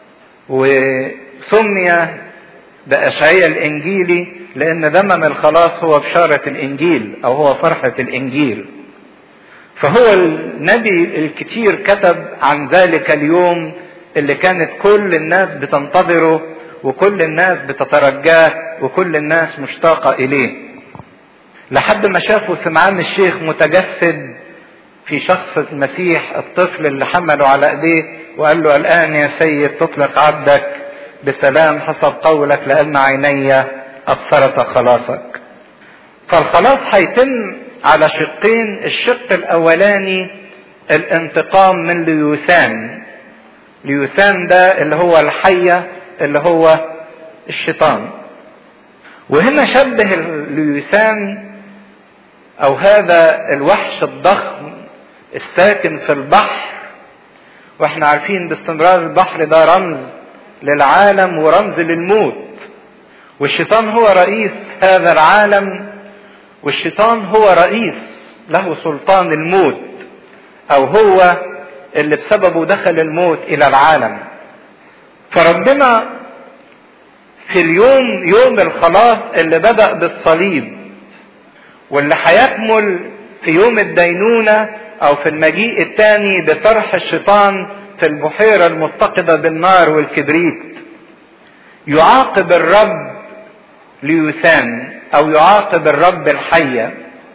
وسمي بأشعيا الإنجيلي لأن زمن الخلاص هو بشارة الإنجيل أو هو فرحة الإنجيل فهو النبي الكتير كتب عن ذلك اليوم اللي كانت كل الناس بتنتظره وكل الناس بتترجاه وكل الناس مشتاقة إليه لحد ما شافوا سمعان الشيخ متجسد في شخص المسيح الطفل اللي حمله على ايديه وقال له الان يا سيد تطلق عبدك بسلام حسب قولك لان عيني ابصرت خلاصك فالخلاص هيتم على شقين الشق الاولاني الانتقام من ليوثان ليوثان ده اللي هو الحية اللي هو الشيطان وهنا شبه ليوثان او هذا الوحش الضخم الساكن في البحر واحنا عارفين باستمرار البحر ده رمز للعالم ورمز للموت والشيطان هو رئيس هذا العالم والشيطان هو رئيس له سلطان الموت او هو اللي بسببه دخل الموت الى العالم فربنا في اليوم يوم الخلاص اللي بدأ بالصليب واللي هيكمل في يوم الدينونة او في المجيء الثاني بطرح الشيطان في البحيرة المتقدة بالنار والكبريت يعاقب الرب ليوسان او يعاقب الرب الحية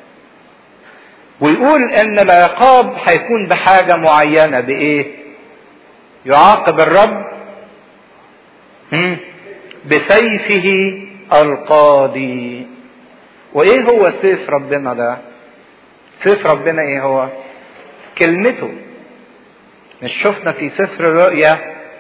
ويقول ان العقاب هيكون بحاجة معينة بايه يعاقب الرب بسيفه القاضي وايه هو سيف ربنا ده سيف ربنا ايه هو كلمته مش شفنا في سفر الرؤيا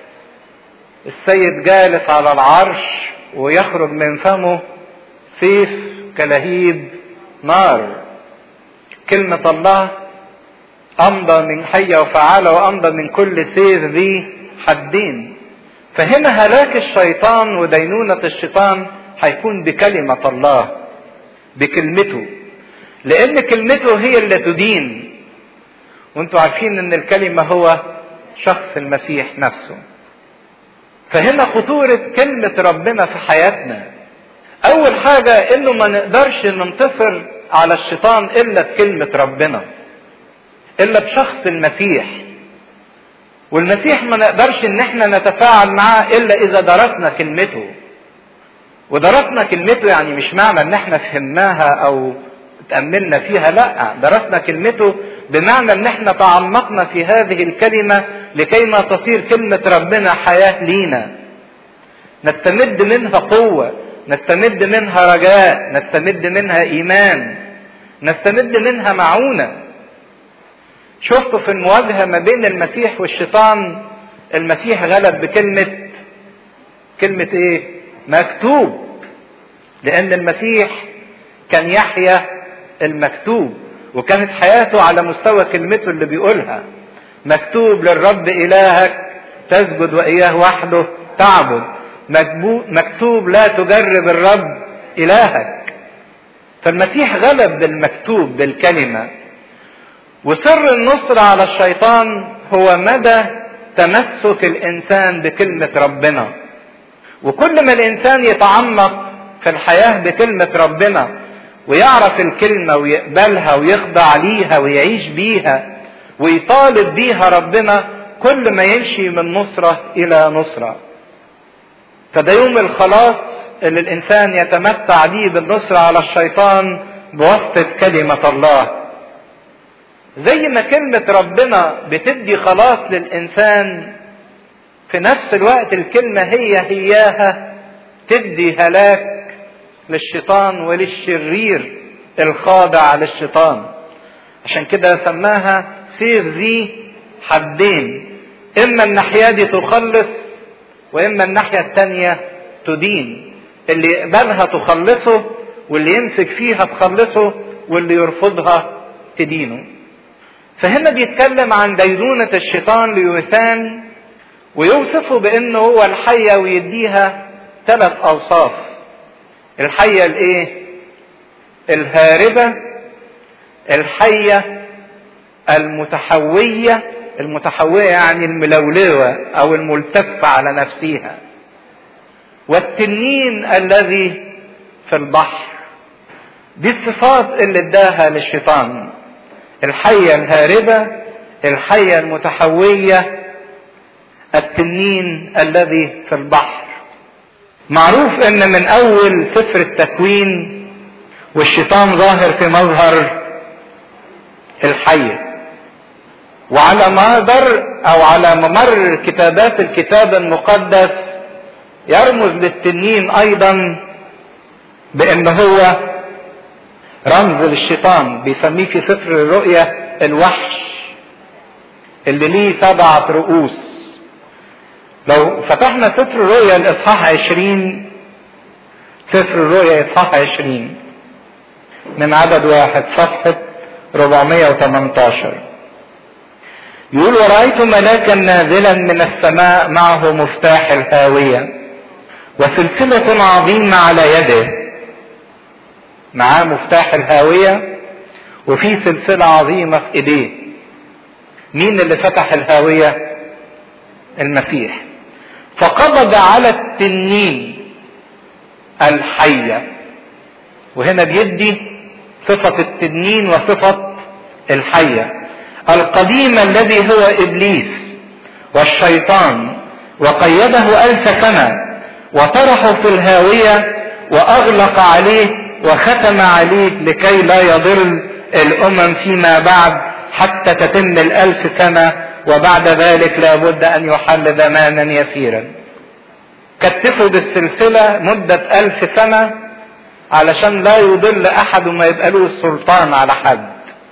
السيد جالس على العرش ويخرج من فمه سيف كلهيب نار كلمة الله أمضى من حية وفعالة وأمضى من كل سيف ذي حدين فهنا هلاك الشيطان ودينونة الشيطان هيكون بكلمة الله بكلمته لأن كلمته هي اللي تدين وانتوا عارفين ان الكلمة هو شخص المسيح نفسه فهنا خطورة كلمة ربنا في حياتنا أول حاجة إنه ما نقدرش ننتصر على الشيطان إلا بكلمة ربنا إلا بشخص المسيح والمسيح ما نقدرش إن إحنا نتفاعل معاه إلا إذا درسنا كلمته ودرسنا كلمته يعني مش معنى إن إحنا فهمناها أو تأملنا فيها لا درسنا كلمته بمعنى ان احنا تعمقنا في هذه الكلمة لكي ما تصير كلمة ربنا حياة لينا نستمد منها قوة نستمد منها رجاء نستمد منها ايمان نستمد منها معونة شفتوا في المواجهة ما بين المسيح والشيطان المسيح غلب بكلمة كلمة ايه مكتوب لان المسيح كان يحيى المكتوب وكانت حياته على مستوى كلمته اللي بيقولها مكتوب للرب إلهك تسجد وإياه وحده تعبد مكتوب لا تجرب الرب إلهك فالمسيح غلب بالمكتوب بالكلمة وسر النصر على الشيطان هو مدى تمسك الإنسان بكلمة ربنا وكل ما الإنسان يتعمق في الحياة بكلمة ربنا ويعرف الكلمة ويقبلها ويخضع ليها ويعيش بيها ويطالب بيها ربنا كل ما يمشي من نصرة إلى نصرة فده يوم الخلاص اللي الإنسان يتمتع بيه بالنصرة على الشيطان بواسطة كلمة الله زي ما كلمة ربنا بتدي خلاص للإنسان في نفس الوقت الكلمة هي هياها تدي هلاك للشيطان وللشرير الخاضع للشيطان عشان كده سماها سيف ذي حدين اما الناحية دي تخلص واما الناحية التانية تدين اللي يقبلها تخلصه واللي يمسك فيها تخلصه واللي يرفضها تدينه فهنا بيتكلم عن دينونة الشيطان ليوثان ويوصفه بانه هو الحية ويديها ثلاث اوصاف الحية الايه الهاربة الحية المتحوية المتحوية يعني الملولوة او الملتفة على نفسها والتنين الذي في البحر دي الصفات اللي اداها للشيطان الحية الهاربة الحية المتحوية التنين الذي في البحر معروف ان من اول سفر التكوين والشيطان ظاهر في مظهر الحية وعلى مدار او على ممر كتابات الكتاب المقدس يرمز للتنين ايضا بان هو رمز للشيطان بيسميه في سفر الرؤيا الوحش اللي ليه سبعة رؤوس لو فتحنا سفر الرؤيا الاصحاح عشرين سفر الرؤيا اصحاح عشرين من عدد واحد صفحة 418 يقول ورأيت ملاكا نازلا من السماء معه مفتاح الهاوية وسلسلة عظيمة على يده معاه مفتاح الهاوية وفي سلسلة عظيمة في ايديه مين اللي فتح الهاوية المسيح فقبض على التنين الحية وهنا بيدي صفة التنين وصفة الحية القديم الذي هو إبليس والشيطان وقيده ألف سنة وطرحه في الهاوية وأغلق عليه وختم عليك لكي لا يضل الامم فيما بعد حتى تتم الالف سنة وبعد ذلك لابد ان يحل زمانا يسيرا كتفوا بالسلسلة مدة الف سنة علشان لا يضل احد وما يبقى له السلطان على حد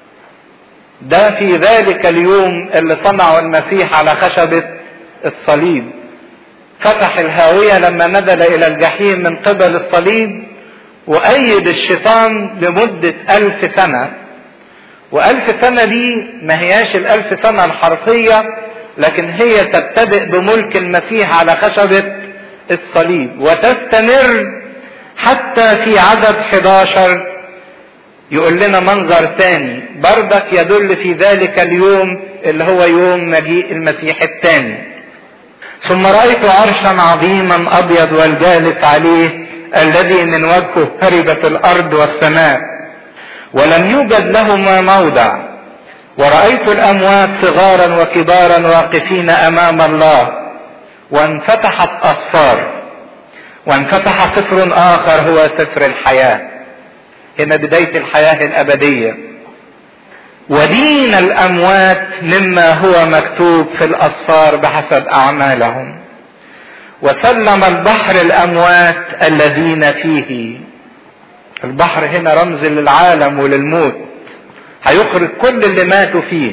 ده في ذلك اليوم اللي صنعه المسيح على خشبة الصليب فتح الهاوية لما نزل الى الجحيم من قبل الصليب وأيد الشيطان لمدة ألف سنة وألف سنة دي ما هياش الألف سنة الحرفية لكن هي تبتدئ بملك المسيح على خشبة الصليب وتستمر حتى في عدد 11 يقول لنا منظر تاني بردك يدل في ذلك اليوم اللي هو يوم مجيء المسيح الثاني ثم رأيت عرشا عظيما أبيض والجالس عليه الذي من وجهه هربت الارض والسماء ولم يوجد لهما موضع ورأيت الأموات صغارا وكبارا واقفين أمام الله وانفتحت أصفار وانفتح سفر آخر هو سفر الحياة هنا بداية الحياة الأبدية ودين الأموات مما هو مكتوب في الأصفار بحسب أعمالهم وسلم البحر الاموات الذين فيه البحر هنا رمز للعالم وللموت هيخرج كل اللي ماتوا فيه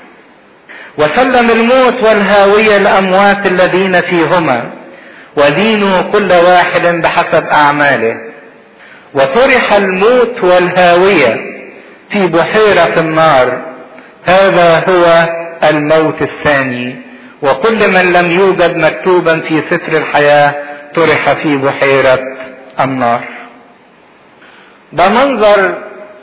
وسلم الموت والهاوية الأموات الذين فيهما ودينوا كل واحد بحسب أعماله وطرح الموت والهاوية في بحيرة النار هذا هو الموت الثاني وكل من لم يوجد مكتوبا في سفر الحياة طرح في بحيرة النار ده منظر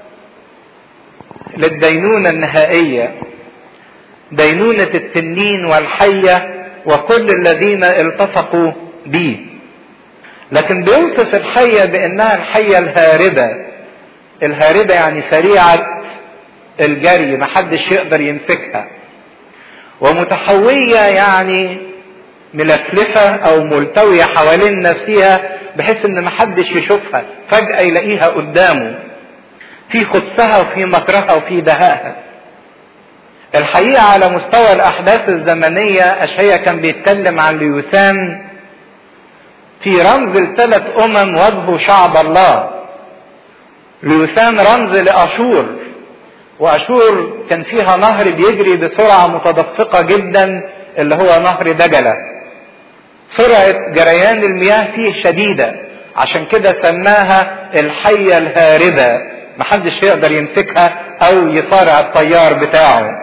للدينونة النهائية دينونة التنين والحية وكل الذين التصقوا به لكن بيوصف الحية بانها الحية الهاربة الهاربة يعني سريعة الجري محدش يقدر يمسكها ومتحوية يعني ملفلفة او ملتوية حوالين نفسها بحيث ان محدش يشوفها فجأة يلاقيها قدامه في خبثها وفي مكرها وفي دهائها الحقيقة على مستوى الأحداث الزمنية أشعيا كان بيتكلم عن ليوسان في رمز لثلاث أمم واجهوا شعب الله ليوسان رمز لأشور وأشور كان فيها نهر بيجري بسرعة متدفقة جدا اللي هو نهر دجلة سرعة جريان المياه فيه شديدة عشان كده سماها الحية الهاربة محدش يقدر يمسكها أو يصارع الطيار بتاعه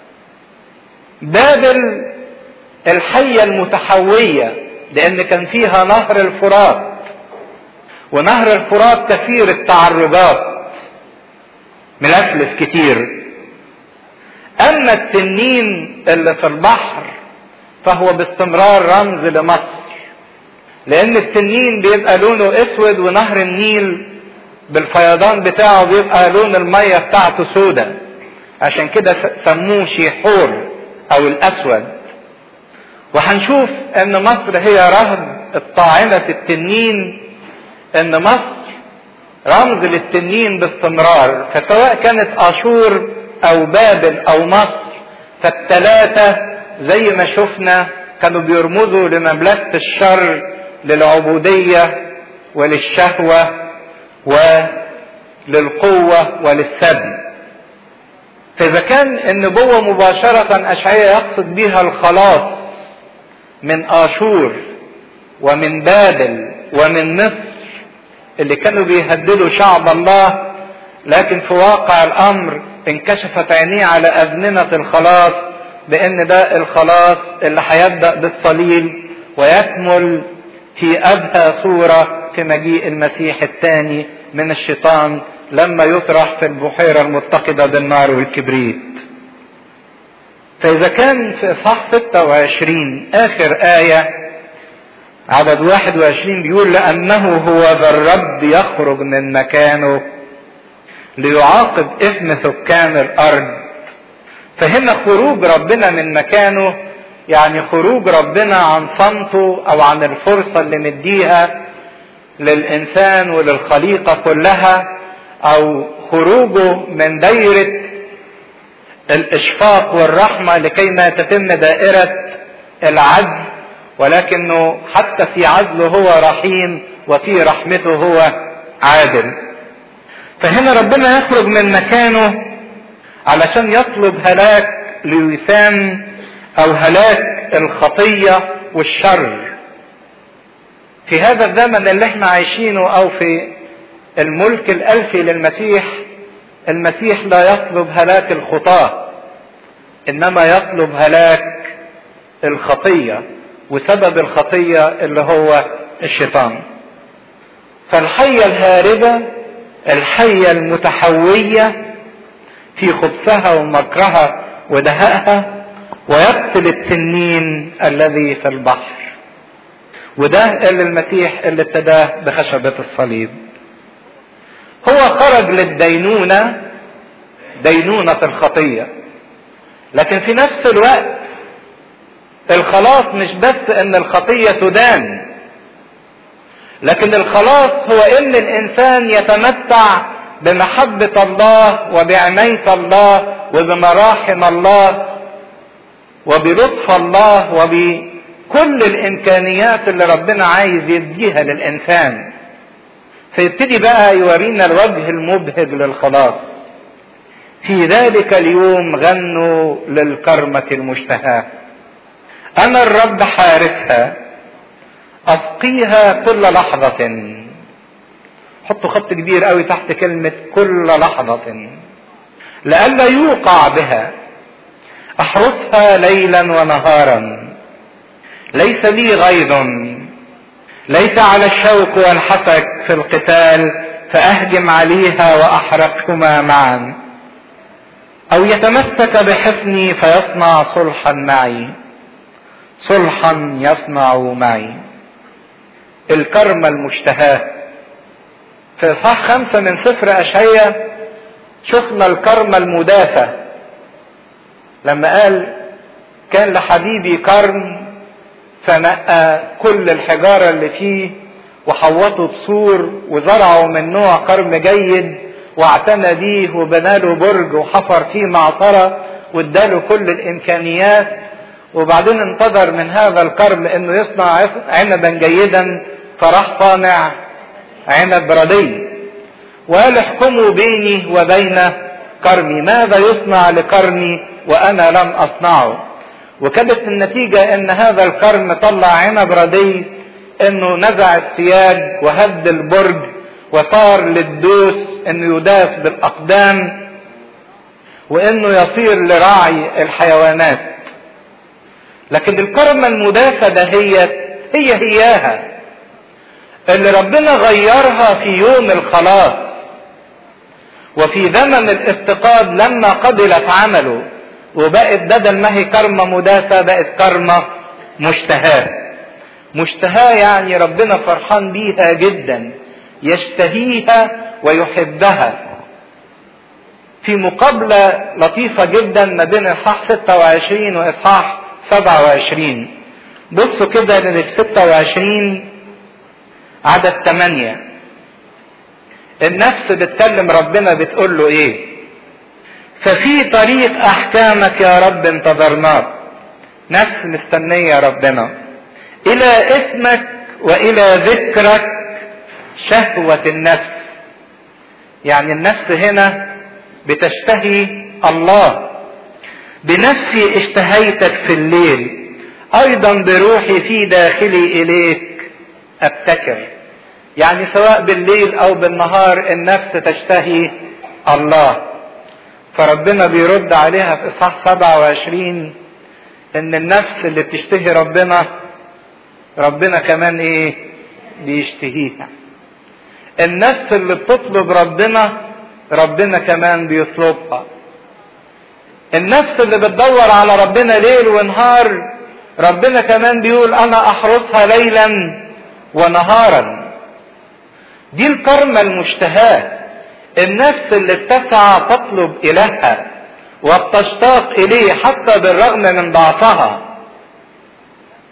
بابل الحية المتحوية لأن كان فيها نهر الفرات ونهر الفرات كثير التعرضات ملفلف كتير أما التنين اللي في البحر فهو باستمرار رمز لمصر لأن التنين بيبقى لونه أسود ونهر النيل بالفيضان بتاعه بيبقى لون المية بتاعته سودة عشان كده سموه شيحور او الاسود وهنشوف ان مصر هي رهب الطاعنة التنين ان مصر رمز للتنين باستمرار فسواء كانت اشور او بابل او مصر فالتلاتة زي ما شفنا كانوا بيرمزوا لمملكة الشر للعبودية وللشهوة وللقوة وللسبي فإذا كان النبوة مباشرة أشعية يقصد بها الخلاص من آشور ومن بابل ومن مصر اللي كانوا بيهددوا شعب الله لكن في واقع الأمر انكشفت عينيه على أزمنة الخلاص بأن ده الخلاص اللي هيبدأ بالصليب ويكمل في أبهى صورة في مجيء المسيح الثاني من الشيطان لما يطرح في البحيرة المتقدة بالنار والكبريت فإذا كان في إصحاح 26 آخر آية عدد 21 بيقول لأنه هو ذا الرب يخرج من مكانه ليعاقب إثم سكان الأرض فهنا خروج ربنا من مكانه يعني خروج ربنا عن صمته أو عن الفرصة اللي مديها للانسان وللخليقه كلها او خروجه من دايره الاشفاق والرحمه لكي ما تتم دائره العدل ولكنه حتى في عدله هو رحيم وفي رحمته هو عادل فهنا ربنا يخرج من مكانه علشان يطلب هلاك لوسام او هلاك الخطيه والشر في هذا الزمن اللي احنا عايشينه او في الملك الالفي للمسيح المسيح لا يطلب هلاك الخطاه انما يطلب هلاك الخطيه وسبب الخطيه اللي هو الشيطان فالحيه الهاربه الحيه المتحويه في خبثها ومكرها ودهائها ويقتل التنين الذي في البحر وده اللي المسيح اللي ابتداه بخشبة الصليب هو خرج للدينونة دينونة الخطية لكن في نفس الوقت الخلاص مش بس ان الخطية تدان لكن الخلاص هو ان الانسان يتمتع بمحبة الله وبعناية الله وبمراحم الله وبلطف الله وبكل الامكانيات اللي ربنا عايز يديها للانسان فيبتدي بقى يورينا الوجه المبهج للخلاص في ذلك اليوم غنوا للكرمة المشتهاة أنا الرب حارسها أسقيها كل لحظة حطوا خط كبير قوي تحت كلمة كل لحظة لئلا يوقع بها احرسها ليلا ونهارا ليس لي غيظ ليس على الشوك والحسك في القتال فاهجم عليها واحرقهما معا او يتمسك بحصني فيصنع صلحا معي صلحا يصنع معي الكرمة المشتهاة في اصحاح خمسة من سفر اشعية شفنا الكرمة المدافة لما قال كان لحبيبي كرم فنقى كل الحجارة اللي فيه وحوطه بسور وزرعه من نوع كرم جيد واعتنى بيه وبناله برج وحفر فيه معصرة واداله كل الامكانيات وبعدين انتظر من هذا الكرم انه يصنع عنبا جيدا فراح صانع عنب ردي وقال احكموا بيني وبين كرمي ماذا يصنع لكرمي وانا لم اصنعه وكانت النتيجة ان هذا الكرم طلع عنب ردي انه نزع السياج وهد البرج وصار للدوس انه يداس بالاقدام وانه يصير لراعي الحيوانات لكن الكرمة المداسة دهيت هي هياها اللي ربنا غيرها في يوم الخلاص وفي زمن الافتقاد لما قبلت عمله وبقت بدل ما هي كرمة مداسة بقت كرمة مشتهاة مشتهاة يعني ربنا فرحان بيها جدا يشتهيها ويحبها في مقابلة لطيفة جدا ما بين إصحاح 26 وإصحاح 27 بصوا كده ان في 26 عدد 8 النفس بتكلم ربنا بتقول له ايه ففي طريق احكامك يا رب انتظرناك نفس مستنية ربنا الى اسمك والى ذكرك شهوة النفس يعني النفس هنا بتشتهي الله بنفسي اشتهيتك في الليل ايضا بروحي في داخلي اليك ابتكر يعني سواء بالليل او بالنهار النفس تشتهي الله فربنا بيرد عليها في اصحاح 27 ان النفس اللي بتشتهي ربنا ربنا كمان ايه بيشتهيها النفس اللي بتطلب ربنا ربنا كمان بيطلبها النفس اللي بتدور على ربنا ليل ونهار ربنا كمان بيقول انا احرسها ليلا ونهارا دي الكرمة المشتهاة النفس اللي بتسعى تطلب إلهها وبتشتاق إليه حتى بالرغم من ضعفها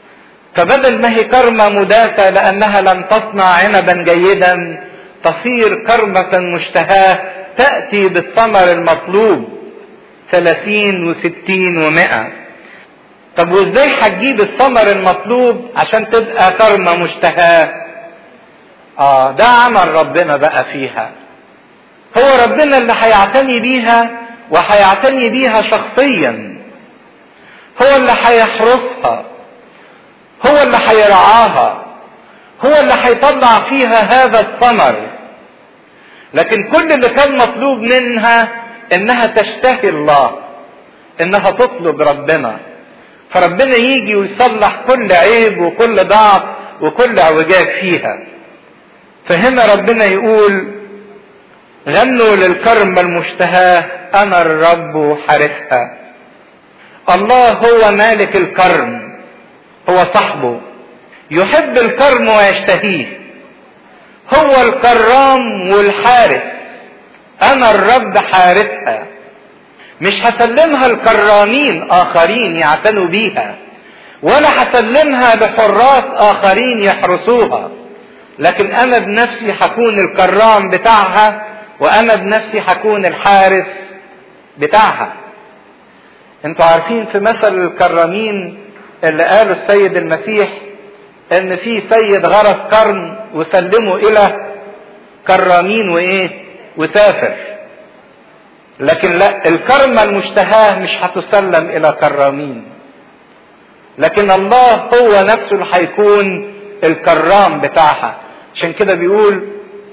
فبدل ما هي كرمة مداسة لأنها لم تصنع عنبا جيدا تصير كرمة مشتهاة تأتي بالثمر المطلوب ثلاثين وستين ومائة طب وازاي هتجيب الثمر المطلوب عشان تبقى كرمة مشتهاة اه ده عمل ربنا بقى فيها هو ربنا اللي هيعتني بيها وهيعتني بيها شخصيا هو اللي هيحرسها هو اللي هيرعاها هو اللي هيطلع فيها هذا الثمر لكن كل اللي كان مطلوب منها انها تشتهي الله انها تطلب ربنا فربنا يجي ويصلح كل عيب وكل ضعف وكل اعوجاج فيها فهنا ربنا يقول غنوا للكرمة المشتهاة انا الرب حارسها الله هو مالك الكرم هو صاحبه يحب الكرم ويشتهيه هو الكرام والحارس انا الرب حارسها مش هسلمها لكرامين اخرين يعتنوا بيها ولا هسلمها لحراس اخرين يحرسوها لكن انا بنفسي هكون الكرام بتاعها وانا بنفسي هكون الحارس بتاعها انتوا عارفين في مثل الكرامين اللي قاله السيد المسيح ان في سيد غرس قرن وسلمه الى كرامين وايه وسافر لكن لا الكرمة المشتهاة مش هتسلم الى كرامين لكن الله هو نفسه اللي هيكون الكرام بتاعها عشان كده بيقول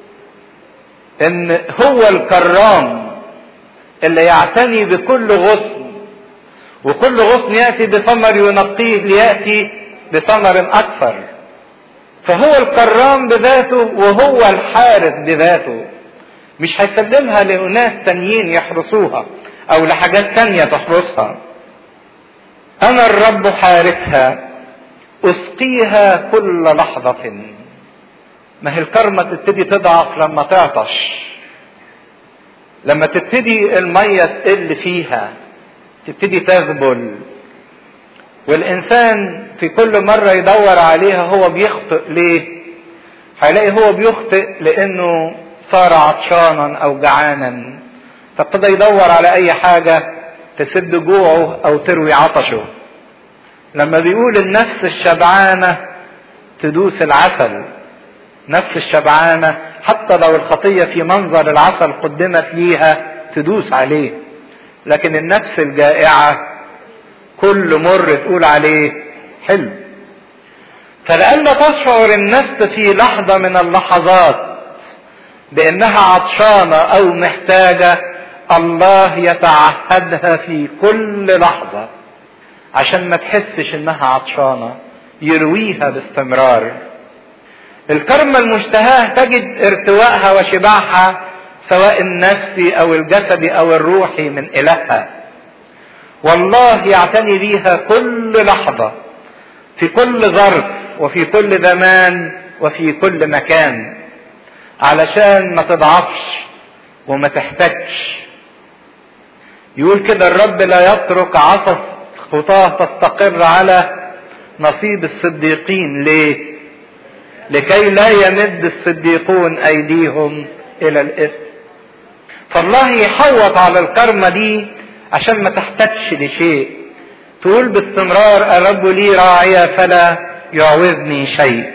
ان هو الكرام اللي يعتني بكل غصن وكل غصن ياتي بثمر ينقيه لياتي بثمر اكثر فهو الكرام بذاته وهو الحارس بذاته مش هيسلمها لأناس تانيين يحرسوها أو لحاجات تانية تحرسها أنا الرب حارسها أسقيها كل لحظة ما هي الكرمة تبتدي تضعف لما تعطش لما تبتدي المية تقل فيها تبتدي تذبل والإنسان في كل مرة يدور عليها هو بيخطئ ليه هيلاقي هو بيخطئ لأنه صار عطشانا أو جعانا فابتدى يدور على أي حاجة تسد جوعه أو تروي عطشه لما بيقول النفس الشبعانة تدوس العسل نفس الشبعانة حتى لو الخطية في منظر العسل قدمت ليها تدوس عليه لكن النفس الجائعة كل مر تقول عليه حلو فلألا تشعر النفس في لحظة من اللحظات بأنها عطشانة أو محتاجة الله يتعهدها في كل لحظة عشان ما تحسش انها عطشانة يرويها باستمرار الكرمة المشتهاة تجد ارتواءها وشبعها سواء النفسي او الجسدي او الروحي من الهها والله يعتني بيها كل لحظة في كل ظرف وفي كل زمان وفي كل مكان علشان ما تضعفش وما تحتاجش يقول كده الرب لا يترك عصا خطاه تستقر على نصيب الصديقين ليه لكي لا يمد الصديقون ايديهم الى الاثم فالله يحوط على الكرمة دي عشان ما تحتاجش لشيء تقول باستمرار الرب لي راعية فلا يعوزني شيء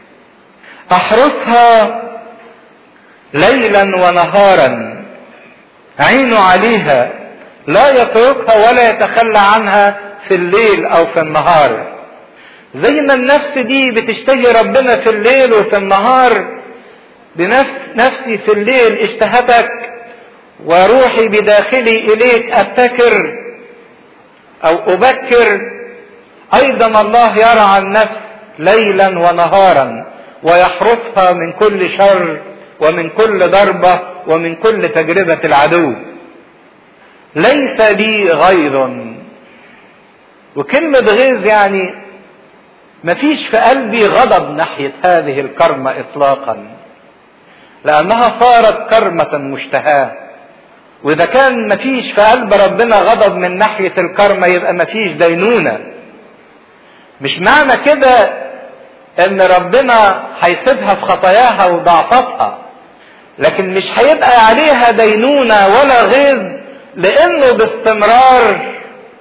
احرسها ليلا ونهارا عينه عليها لا يتركها ولا يتخلى عنها في الليل او في النهار زي ما النفس دي بتشتهي ربنا في الليل وفي النهار بنفس نفسي في الليل اشتهتك وروحي بداخلي اليك ابتكر او ابكر ايضا الله يرعى النفس ليلا ونهارا ويحرسها من كل شر ومن كل ضربه ومن كل تجربه العدو ليس لي غيظ وكلمه غيظ يعني مفيش في قلبي غضب ناحيه هذه الكرمه اطلاقا لانها صارت كرمه مشتهاه واذا كان مفيش في قلب ربنا غضب من ناحيه الكرمه يبقى مفيش دينونه مش معنى كده ان ربنا هيسيبها في خطاياها وضعفاتها لكن مش هيبقى عليها دينونة ولا غيظ لانه باستمرار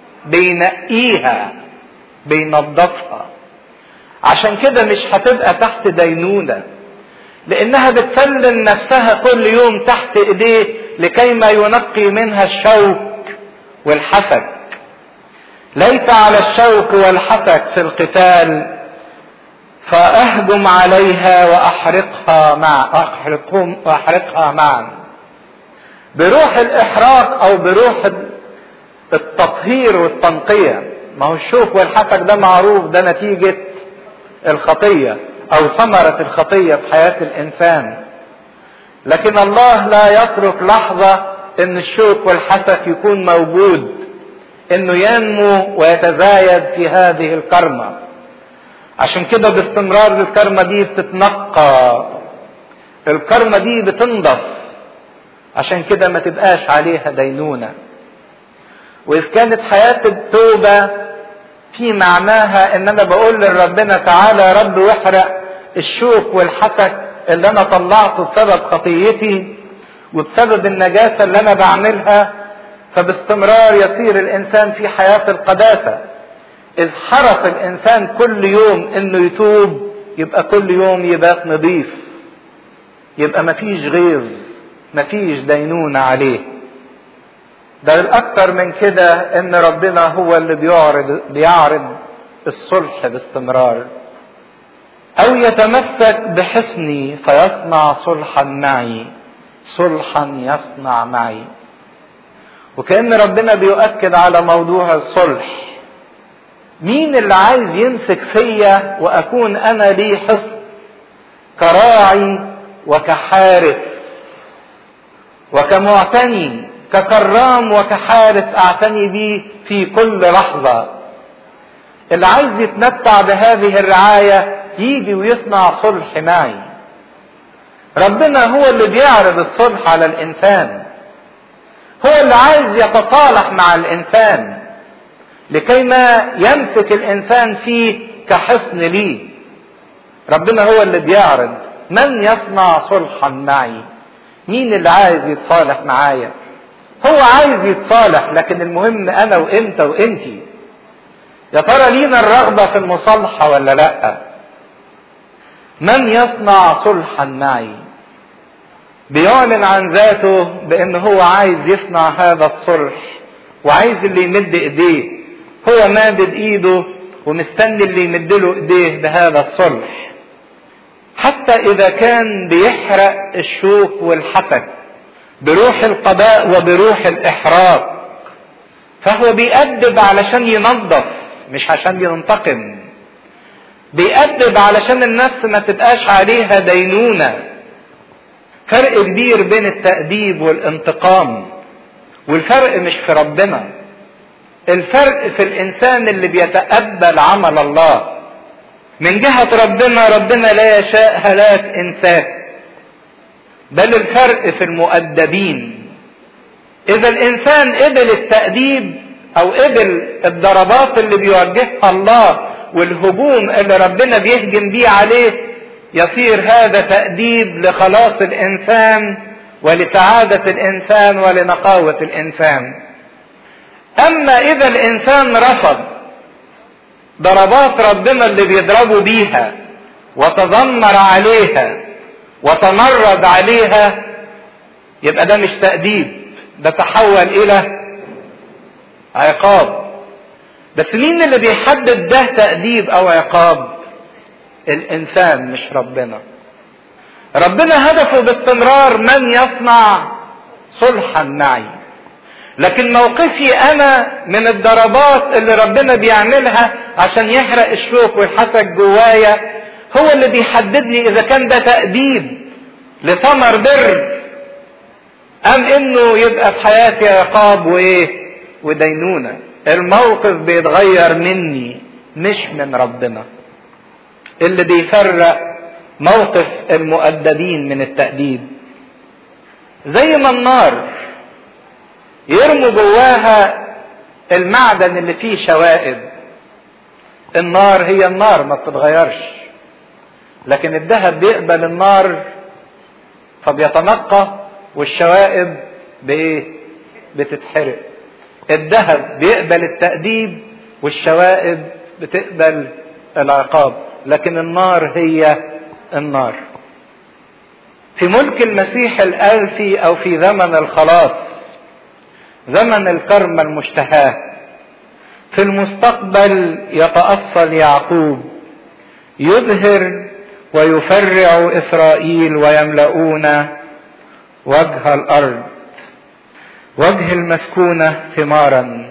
بينقيها بينظفها عشان كده مش هتبقى تحت دينونة لانها بتسلم نفسها كل يوم تحت ايديه لكي ما ينقي منها الشوك والحسد ليس على الشوك والحسد في القتال فاهجم عليها واحرقها مع احرقهم واحرقها معا بروح الاحراق او بروح التطهير والتنقيه ما هو الشوك والحسد ده معروف ده نتيجه الخطيه او ثمره الخطيه في حياه الانسان لكن الله لا يترك لحظه ان الشوك والحسد يكون موجود انه ينمو ويتزايد في هذه الكرمه عشان كده باستمرار الكرمة دي بتتنقى الكرمة دي بتنضف عشان كده ما تبقاش عليها دينونة وإذ كانت حياة التوبة في معناها إن أنا بقول لربنا تعالى يا رب واحرق الشوك والحسد اللي أنا طلعته بسبب خطيتي وبسبب النجاسة اللي أنا بعملها فباستمرار يصير الإنسان في حياة القداسة إذ حرص الإنسان كل يوم إنه يتوب يبقى كل يوم يبات نظيف يبقى مفيش غيظ مفيش دينونة عليه ده الأكثر من كده إن ربنا هو اللي بيعرض بيعرض الصلح باستمرار أو يتمسك بحسني فيصنع صلحا معي صلحا يصنع معي وكأن ربنا بيؤكد على موضوع الصلح مين اللي عايز يمسك فيا واكون انا ليه حصن كراعي وكحارس وكمعتني ككرام وكحارس اعتني بيه في كل لحظه اللي عايز يتمتع بهذه الرعايه يجي ويصنع صلح معي ربنا هو اللي بيعرض الصلح على الانسان هو اللي عايز يتصالح مع الانسان لكي ما يمسك الانسان فيه كحصن ليه ربنا هو اللي بيعرض من يصنع صلحا معي مين اللي عايز يتصالح معايا هو عايز يتصالح لكن المهم انا وانت وانتي يا ترى لينا الرغبة في المصالحة ولا لا من يصنع صلحا معي بيعلن عن ذاته بان هو عايز يصنع هذا الصلح وعايز اللي يمد ايديه هو مادد ايده ومستني اللي يمدله ايديه بهذا الصلح حتى اذا كان بيحرق الشوك والحسد بروح القضاء وبروح الاحراق فهو بيأدب علشان ينظف مش عشان ينتقم بيأدب علشان النفس ما تبقاش عليها دينونة فرق كبير بين التأديب والانتقام والفرق مش في ربنا الفرق في الانسان اللي بيتقبل عمل الله من جهة ربنا ربنا لا يشاء هلاك انسان بل الفرق في المؤدبين اذا الانسان قبل التأديب او قبل الضربات اللي بيوجهها الله والهجوم اللي ربنا بيهجم بيه عليه يصير هذا تأديب لخلاص الانسان ولسعادة الانسان ولنقاوة الانسان اما اذا الانسان رفض ضربات ربنا اللي بيضربوا بيها وتذمر عليها وتمرد عليها يبقى ده مش تأديب ده تحول الى عقاب بس مين اللي بيحدد ده تأديب او عقاب الانسان مش ربنا ربنا هدفه باستمرار من يصنع صلحا معي لكن موقفي انا من الضربات اللي ربنا بيعملها عشان يحرق الشوك والحسد جوايا هو اللي بيحدد لي اذا كان ده تأديب لثمر بر ام انه يبقى في حياتي عقاب وايه ودينونة الموقف بيتغير مني مش من ربنا اللي بيفرق موقف المؤدبين من التأديب زي ما النار يرموا جواها المعدن اللي فيه شوائب النار هي النار ما بتتغيرش لكن الذهب بيقبل النار فبيتنقى والشوائب بايه بتتحرق الذهب بيقبل التأديب والشوائب بتقبل العقاب لكن النار هي النار في ملك المسيح الألفي أو في زمن الخلاص زمن الكرمة المشتهاة في المستقبل يتأصل يعقوب يظهر ويفرع إسرائيل ويملؤون وجه الأرض وجه المسكونة ثمارا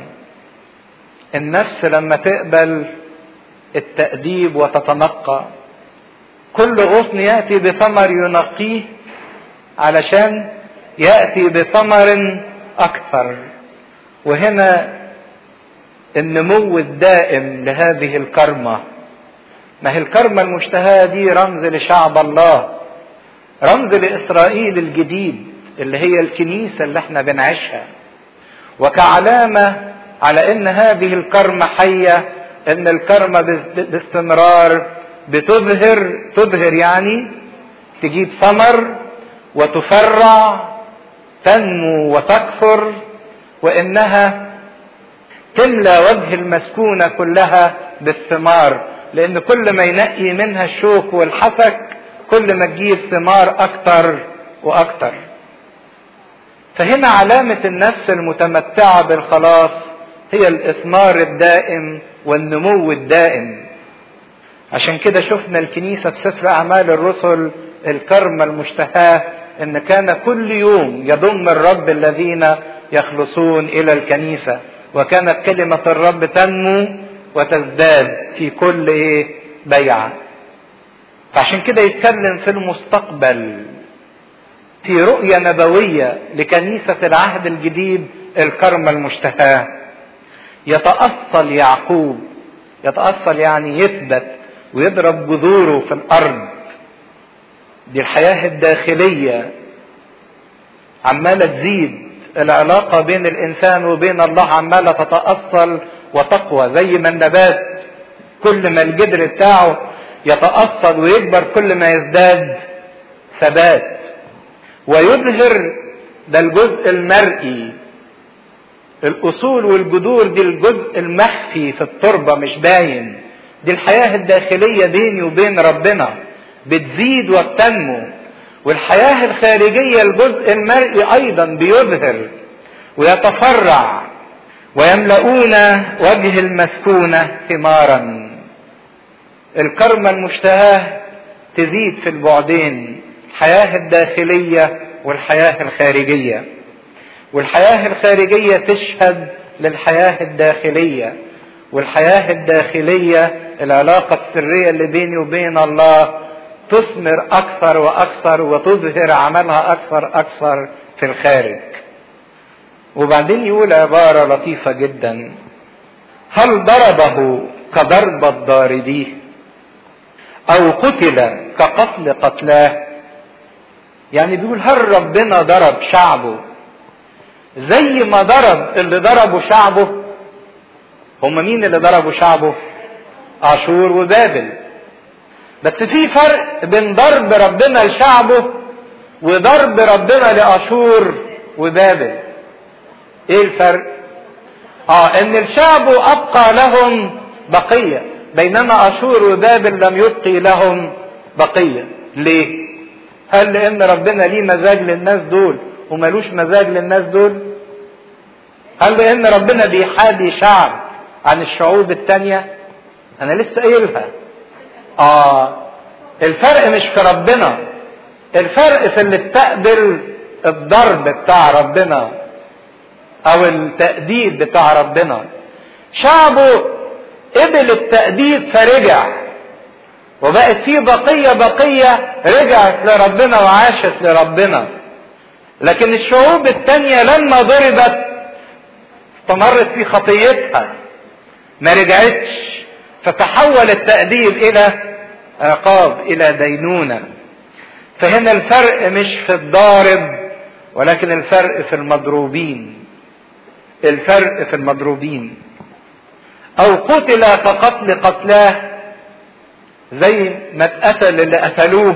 النفس لما تقبل التأديب وتتنقى كل غصن يأتي بثمر ينقيه علشان يأتي بثمر أكثر وهنا النمو الدائم لهذه الكرمة ما هي الكرمة المشتهاة دي رمز لشعب الله رمز لإسرائيل الجديد اللي هي الكنيسة اللي احنا بنعيشها وكعلامة على ان هذه الكرمة حية ان الكرمة باستمرار بتظهر تظهر يعني تجيب ثمر وتفرع تنمو وتكثر وانها تملى وجه المسكونة كلها بالثمار لان كل ما ينقي منها الشوك والحسك كل ما تجيب ثمار اكتر واكتر فهنا علامة النفس المتمتعة بالخلاص هي الإثمار الدائم والنمو الدائم عشان كده شفنا الكنيسة في سفر أعمال الرسل الكرمة المشتهاة إن كان كل يوم يضم الرب الذين يخلصون إلى الكنيسة وكانت كلمة الرب تنمو وتزداد في كل إيه بيعة فعشان كده يتكلم في المستقبل في رؤية نبوية لكنيسة العهد الجديد الكرمة المشتهاة يتأصل يعقوب يتأصل يعني يثبت ويضرب جذوره في الأرض دي الحياة الداخلية عمالة تزيد العلاقة بين الإنسان وبين الله عمالة تتأصل وتقوى زي ما النبات كل ما الجدر بتاعه يتأصل ويكبر كل ما يزداد ثبات ويظهر ده الجزء المرئي الاصول والجذور دي الجزء المخفي في التربه مش باين دي الحياه الداخليه بيني وبين ربنا بتزيد وبتنمو والحياه الخارجيه الجزء المرئي ايضا بيظهر ويتفرع ويملؤون وجه المسكونه ثمارا الكرمه المشتهاه تزيد في البعدين الحياه الداخليه والحياه الخارجيه والحياه الخارجيه تشهد للحياه الداخليه والحياه الداخليه العلاقه السريه اللي بيني وبين الله تثمر اكثر واكثر وتظهر عملها اكثر اكثر في الخارج وبعدين يقول عباره لطيفه جدا هل ضربه كضرب الضاربيه او قتل كقتل قتلاه يعني بيقول هل ربنا ضرب شعبه زي ما ضرب اللي ضربوا شعبه هم مين اللي ضربوا شعبه اشور وبابل بس في فرق بين ضرب ربنا لشعبه وضرب ربنا لاشور وبابل ايه الفرق اه ان الشعب ابقى لهم بقيه بينما اشور وبابل لم يبقي لهم بقيه ليه هل لان ربنا ليه مزاج للناس دول وملوش مزاج للناس دول هل لان ربنا بيحادي شعب عن الشعوب التانية انا لسه قايلها اه الفرق مش في ربنا الفرق في اللي استقبل الضرب بتاع ربنا او التأديب بتاع ربنا شعبه قبل التأديب فرجع وبقت في بقية بقية رجعت لربنا وعاشت لربنا لكن الشعوب التانية لما ضربت استمرت في خطيتها ما رجعتش فتحول التأديب إلى عقاب إلى دينونة فهنا الفرق مش في الضارب ولكن الفرق في المضروبين الفرق في المضروبين او قتل كقتل قتلاه زي ما اتقتل اللي قتلوه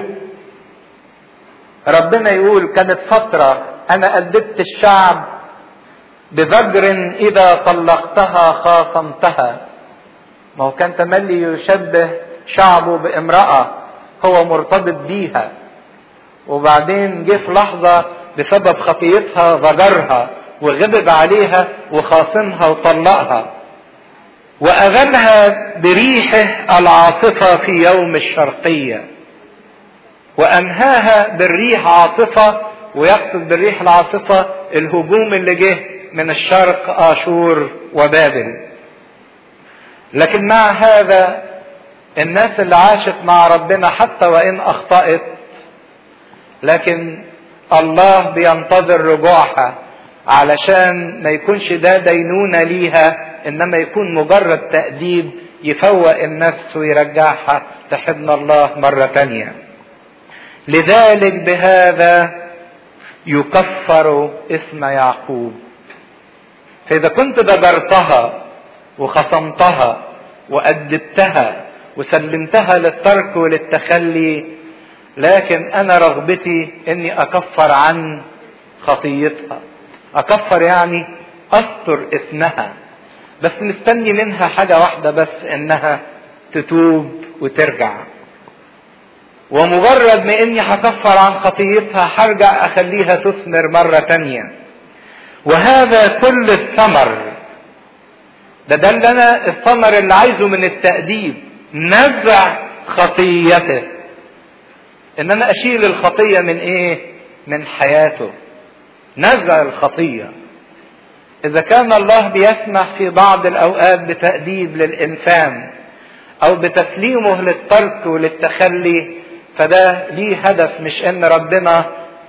ربنا يقول كانت فترة انا ادبت الشعب بزجر اذا طلقتها خاصمتها ما هو كان تملي يشبه شعبه بامرأة هو مرتبط بيها وبعدين جه في لحظة بسبب خطيتها زجرها وغضب عليها وخاصمها وطلقها وأغنها بريحه العاصفة في يوم الشرقية وأنهاها بالريح عاصفة ويقصد بالريح العاصفة الهجوم اللي جه من الشرق آشور وبابل لكن مع هذا الناس اللي عاشت مع ربنا حتى وإن أخطأت لكن الله بينتظر رجوعها علشان ما يكونش ده دينونة ليها انما يكون مجرد تأديب يفوق النفس ويرجعها تحبنا الله مرة تانية لذلك بهذا يكفر اسم يعقوب فإذا كنت دبرتها وخصمتها وأدبتها وسلمتها للترك وللتخلي لكن أنا رغبتي إني أكفر عن خطيتها أكفر يعني أستر اسمها بس مستني منها حاجة واحدة بس إنها تتوب وترجع ومجرد ما إني هكفر عن خطيتها هرجع أخليها تثمر مرة تانية وهذا كل الثمر ده ده اللي أنا الثمر اللي عايزه من التأديب نزع خطيته إن أنا أشيل الخطية من إيه؟ من حياته نزع الخطيه إذا كان الله بيسمح في بعض الأوقات بتأديب للإنسان أو بتسليمه للترك وللتخلي فده ليه هدف مش إن ربنا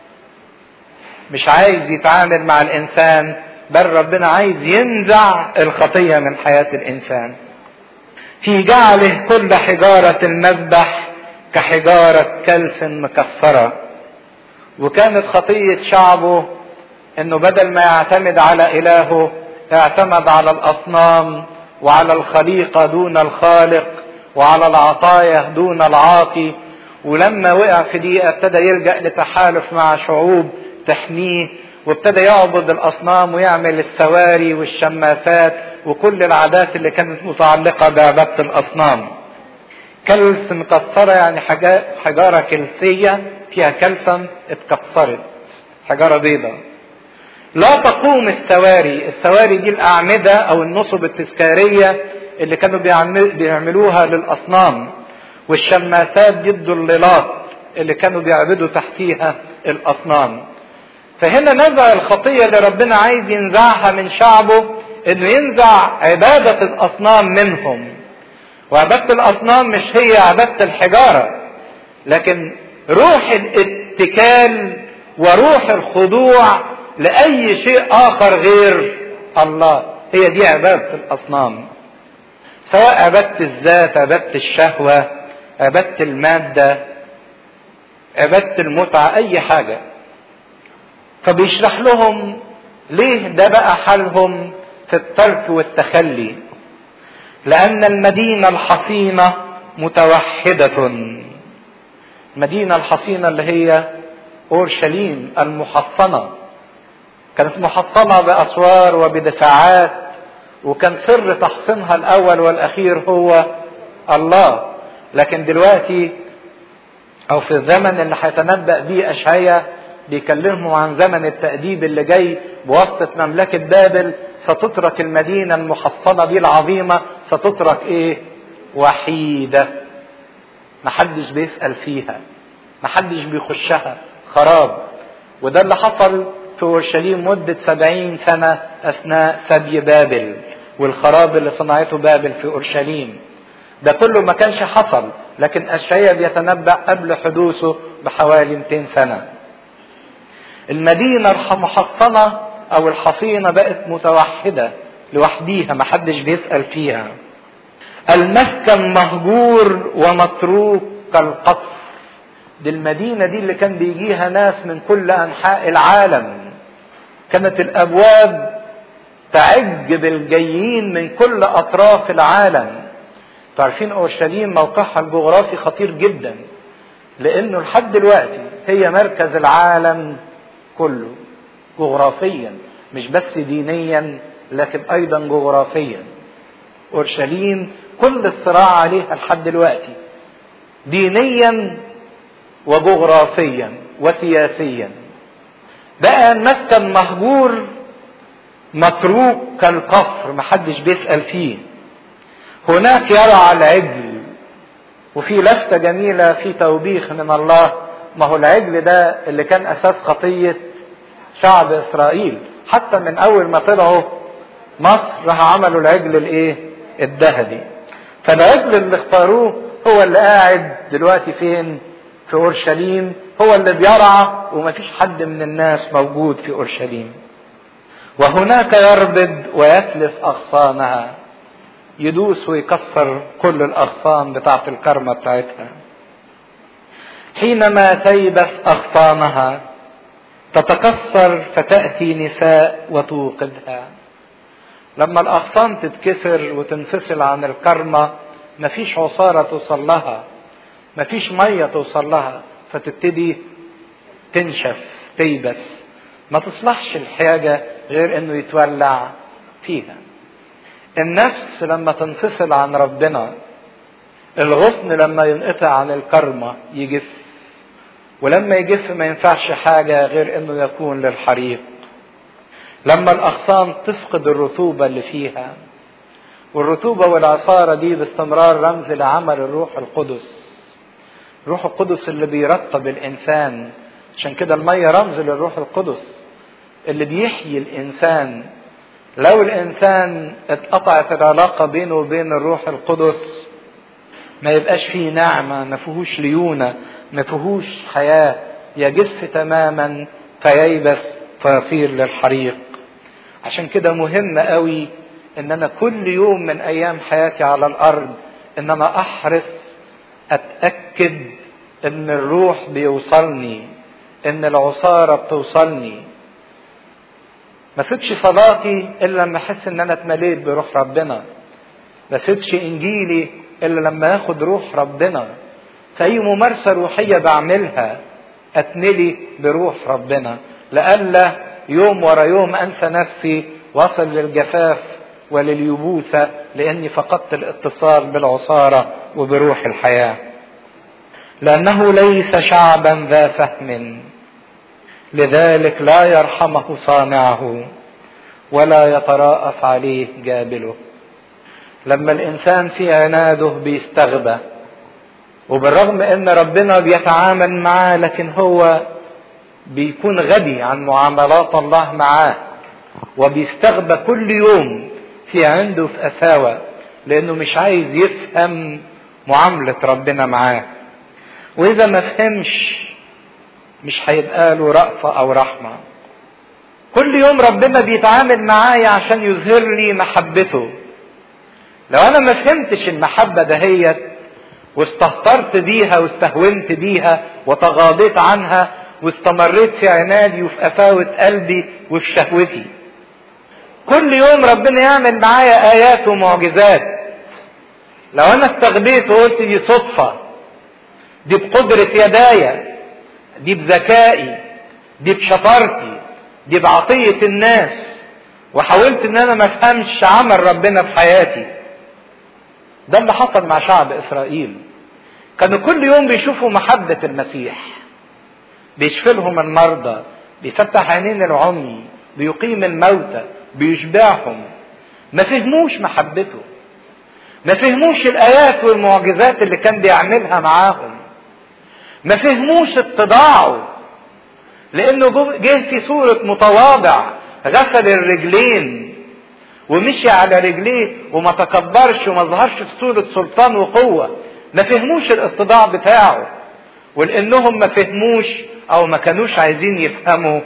مش عايز يتعامل مع الإنسان بل ربنا عايز ينزع الخطية من حياة الإنسان في جعله كل حجارة المذبح كحجارة كلس مكسرة وكانت خطية شعبه انه بدل ما يعتمد على الهه اعتمد على الاصنام وعلى الخليقه دون الخالق وعلى العطايا دون العاطي ولما وقع في دي ابتدى يلجا لتحالف مع شعوب تحميه وابتدى يعبد الاصنام ويعمل السواري والشماسات وكل العادات اللي كانت متعلقه بعباده الاصنام كلس مكسره يعني حجاره كلسيه فيها كلسم اتكسرت حجاره بيضاء لا تقوم السواري السواري دي الأعمدة أو النصب التذكارية اللي كانوا بيعملوها للأصنام والشماسات دي الضلالات اللي كانوا بيعبدوا تحتيها الأصنام فهنا نزع الخطية اللي ربنا عايز ينزعها من شعبه انه ينزع عبادة الأصنام منهم وعبادة الأصنام مش هي عبادة الحجارة لكن روح الاتكال وروح الخضوع لأي شيء آخر غير الله هي دي عبادة الأصنام سواء عبادة الذات عبادة الشهوة عبادة المادة عبادة المتعة أي حاجة فبيشرح لهم ليه ده بقى حالهم في الترك والتخلي لأن المدينة الحصينة متوحدة المدينة الحصينة اللي هي أورشليم المحصنة كانت محصنة بأسوار وبدفاعات وكان سر تحصينها الأول والأخير هو الله لكن دلوقتي أو في الزمن اللي هيتنبأ بيه أشعيا بيكلمهم عن زمن التأديب اللي جاي بواسطة مملكة بابل ستترك المدينة المحصنة دي العظيمة ستترك إيه؟ وحيدة محدش بيسأل فيها محدش بيخشها خراب وده اللي حصل في اورشليم مدة سبعين سنة اثناء سبي بابل والخراب اللي صنعته بابل في اورشليم ده كله ما كانش حصل لكن اشعيا بيتنبأ قبل حدوثه بحوالي 200 سنة المدينة المحصنة او الحصينة بقت متوحدة لوحديها ما حدش بيسأل فيها المسكن مهجور ومتروك كالقطر دي المدينة دي اللي كان بيجيها ناس من كل أنحاء العالم كانت الأبواب تعج بالجايين من كل اطراف العالم عارفين اورشليم موقعها الجغرافي خطير جدا لانه لحد دلوقتي هي مركز العالم كله جغرافيا مش بس دينيا لكن ايضا جغرافيا اورشليم كل الصراع عليها لحد دلوقتي دينيا وجغرافيا وسياسيا بقى المسكن مهجور متروك كالقفر محدش بيسأل فيه هناك يرعى العجل وفي لفتة جميلة في توبيخ من الله ما هو العجل ده اللي كان أساس خطية شعب إسرائيل حتى من أول ما طلعوا مصر راح عملوا العجل الإيه؟ الذهبي فالعجل اللي اختاروه هو اللي قاعد دلوقتي فين؟ في أورشليم هو اللي بيرعى ومفيش حد من الناس موجود في أورشليم وهناك يربد ويتلف أغصانها يدوس ويكسر كل الأغصان بتاعة الكرمة بتاعتها حينما تيبس أغصانها تتكسر فتأتي نساء وتوقدها لما الأغصان تتكسر وتنفصل عن الكرمة مفيش عصارة توصل لها مفيش مية توصل لها فتبتدي تنشف تيبس ما تصلحش الحاجة غير انه يتولع فيها النفس لما تنفصل عن ربنا الغصن لما ينقطع عن الكرمة يجف ولما يجف ما ينفعش حاجة غير انه يكون للحريق لما الاغصان تفقد الرطوبة اللي فيها والرطوبة والعصارة دي باستمرار رمز لعمل الروح القدس الروح القدس اللي بيرطب الانسان عشان كده المية رمز للروح القدس اللي بيحيي الانسان لو الانسان اتقطعت العلاقه بينه وبين الروح القدس ما يبقاش فيه نعمه ما فيهوش ليونه ما فيهوش حياه يجف تماما فييبس فيصير للحريق عشان كده مهم قوي ان انا كل يوم من ايام حياتي على الارض ان انا احرص اتاكد ان الروح بيوصلني ان العصاره بتوصلني ما سيبش صلاتي الا لما احس ان انا اتمليت بروح ربنا ما سيبش انجيلي الا لما اخد روح ربنا في اي ممارسه روحيه بعملها اتملي بروح ربنا لئلا يوم ورا يوم انسى نفسي واصل للجفاف ولليبوسه لاني فقدت الاتصال بالعصاره وبروح الحياه لانه ليس شعبا ذا فهم لذلك لا يرحمه صانعه ولا يتراءف عليه جابله لما الانسان في عناده بيستغبى وبالرغم ان ربنا بيتعامل معاه لكن هو بيكون غبي عن معاملات الله معاه وبيستغبى كل يوم في عنده في قساوة لانه مش عايز يفهم معاملة ربنا معاه واذا ما فهمش مش هيبقى له رأفة أو رحمة. كل يوم ربنا بيتعامل معايا عشان يظهر لي محبته. لو أنا ما فهمتش المحبة دهيت واستهترت بيها واستهونت بيها وتغاضيت عنها واستمريت في عنادي وفي قساوة قلبي وفي شهوتي. كل يوم ربنا يعمل معايا آيات ومعجزات. لو أنا استغبيت وقلت دي صدفة دي بقدرة يدايا دي بذكائي دي بشطارتي دي بعطية الناس وحاولت ان انا ما افهمش عمل ربنا في حياتي ده اللي حصل مع شعب اسرائيل كانوا كل يوم بيشوفوا محبة المسيح بيشفي لهم المرضى بيفتح عينين العمي بيقيم الموتى بيشبعهم ما فهموش محبته ما فهموش الايات والمعجزات اللي كان بيعملها معاهم ما فهموش اتضاعه لانه جه في صورة متواضع غسل الرجلين ومشي على رجليه وما تكبرش وما ظهرش في صورة سلطان وقوة ما فهموش الاتضاع بتاعه ولانهم ما فهموش او ما كانوش عايزين يفهموا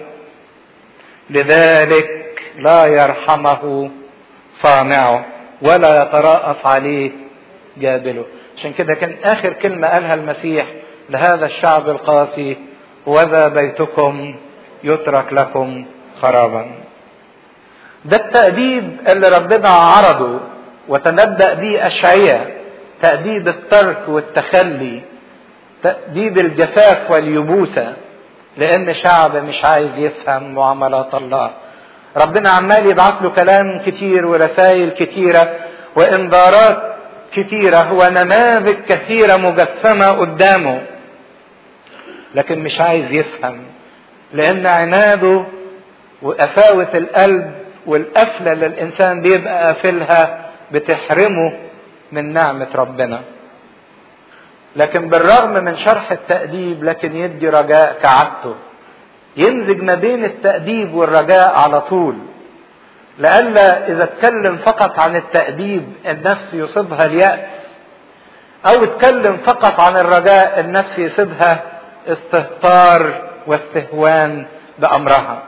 لذلك لا يرحمه صانعه ولا يتراءف عليه جابله عشان كده كان اخر كلمة قالها المسيح لهذا الشعب القاسي وذا بيتكم يترك لكم خرابا ده التأديب اللي ربنا عرضه وتنبأ به أشعياء تأديب الترك والتخلي تأديب الجفاف واليبوسة لأن شعب مش عايز يفهم معاملات الله ربنا عمال يبعت له كلام كتير ورسائل كتيرة وإنذارات كتيرة ونماذج كثيرة مجسمة قدامه لكن مش عايز يفهم لأن عناده وقساوة القلب والقفلة اللي الإنسان بيبقى قافلها بتحرمه من نعمة ربنا لكن بالرغم من شرح التأديب لكن يدي رجاء كعادته يمزج ما بين التأديب والرجاء على طول لئلا إذا اتكلم فقط عن التأديب النفس يصيبها اليأس أو اتكلم فقط عن الرجاء النفس يصيبها استهتار واستهوان بأمرها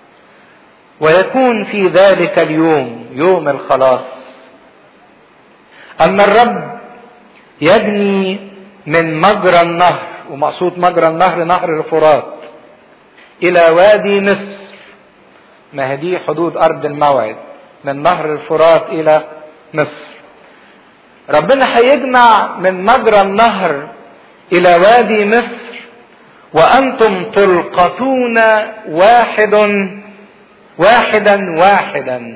ويكون في ذلك اليوم يوم الخلاص أن الرب يجني من مجرى النهر ومقصود مجرى النهر نهر الفرات إلى وادي مصر ما هدي حدود أرض الموعد من نهر الفرات إلى مصر ربنا هيجمع من مجرى النهر إلى وادي مصر وأنتم تلقطون واحد واحدا واحدا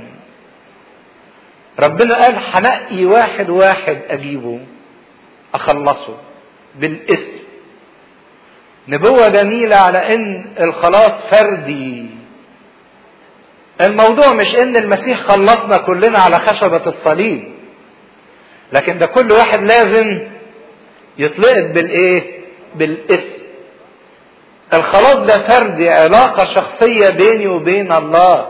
ربنا قال هنقي واحد واحد أجيبه أخلصه بالاسم نبوة جميلة على إن الخلاص فردي الموضوع مش إن المسيح خلصنا كلنا على خشبة الصليب لكن ده كل واحد لازم يتلقط بالإيه؟ بالاسم الخلاص ده فردي علاقة شخصية بيني وبين الله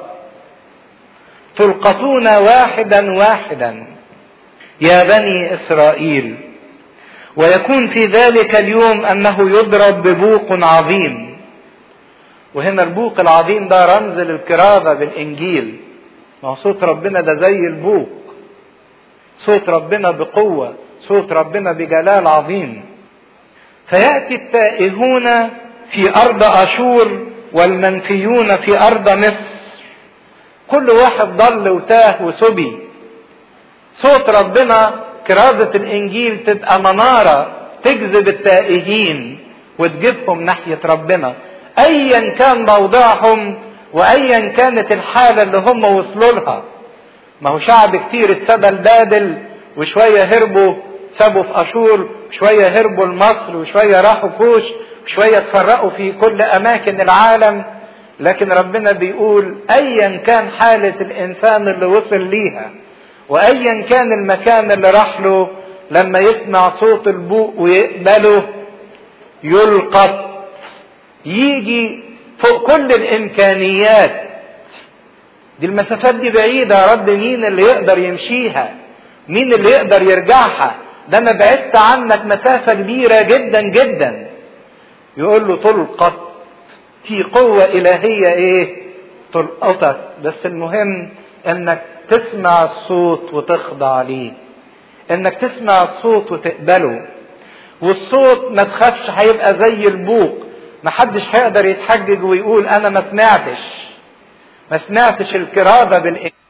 تلقطون واحدا واحدا يا بني إسرائيل ويكون في ذلك اليوم انه يضرب ببوق عظيم وهنا البوق العظيم ده رمز للكرازه بالانجيل ما هو صوت ربنا ده زي البوق صوت ربنا بقوه صوت ربنا بجلال عظيم فياتي التائهون في ارض اشور والمنفيون في ارض مصر كل واحد ضل وتاه وسبي صوت ربنا كرازة الإنجيل تبقى منارة تجذب التائهين وتجيبهم ناحية ربنا أيا كان موضعهم وأيا كانت الحالة اللي هم وصلوا لها ما هو شعب كتير اتسبى لبابل وشوية هربوا سابوا في أشور وشوية هربوا لمصر وشوية راحوا كوش وشوية اتفرقوا في كل أماكن العالم لكن ربنا بيقول أيا كان حالة الإنسان اللي وصل ليها وايا كان المكان اللي راح له لما يسمع صوت البوق ويقبله يلقط يجي فوق كل الامكانيات دي المسافات دي بعيدة يا رب مين اللي يقدر يمشيها مين اللي يقدر يرجعها ده انا بعدت عنك مسافة كبيرة جدا جدا يقول له تلقط في قوة الهية ايه تلقطك بس المهم انك تسمع الصوت وتخضع ليه انك تسمع الصوت وتقبله والصوت ما تخافش هيبقى زي البوق محدش هيقدر يتحجج ويقول انا ما سمعتش ما سمعتش الكرابة بالإنجيل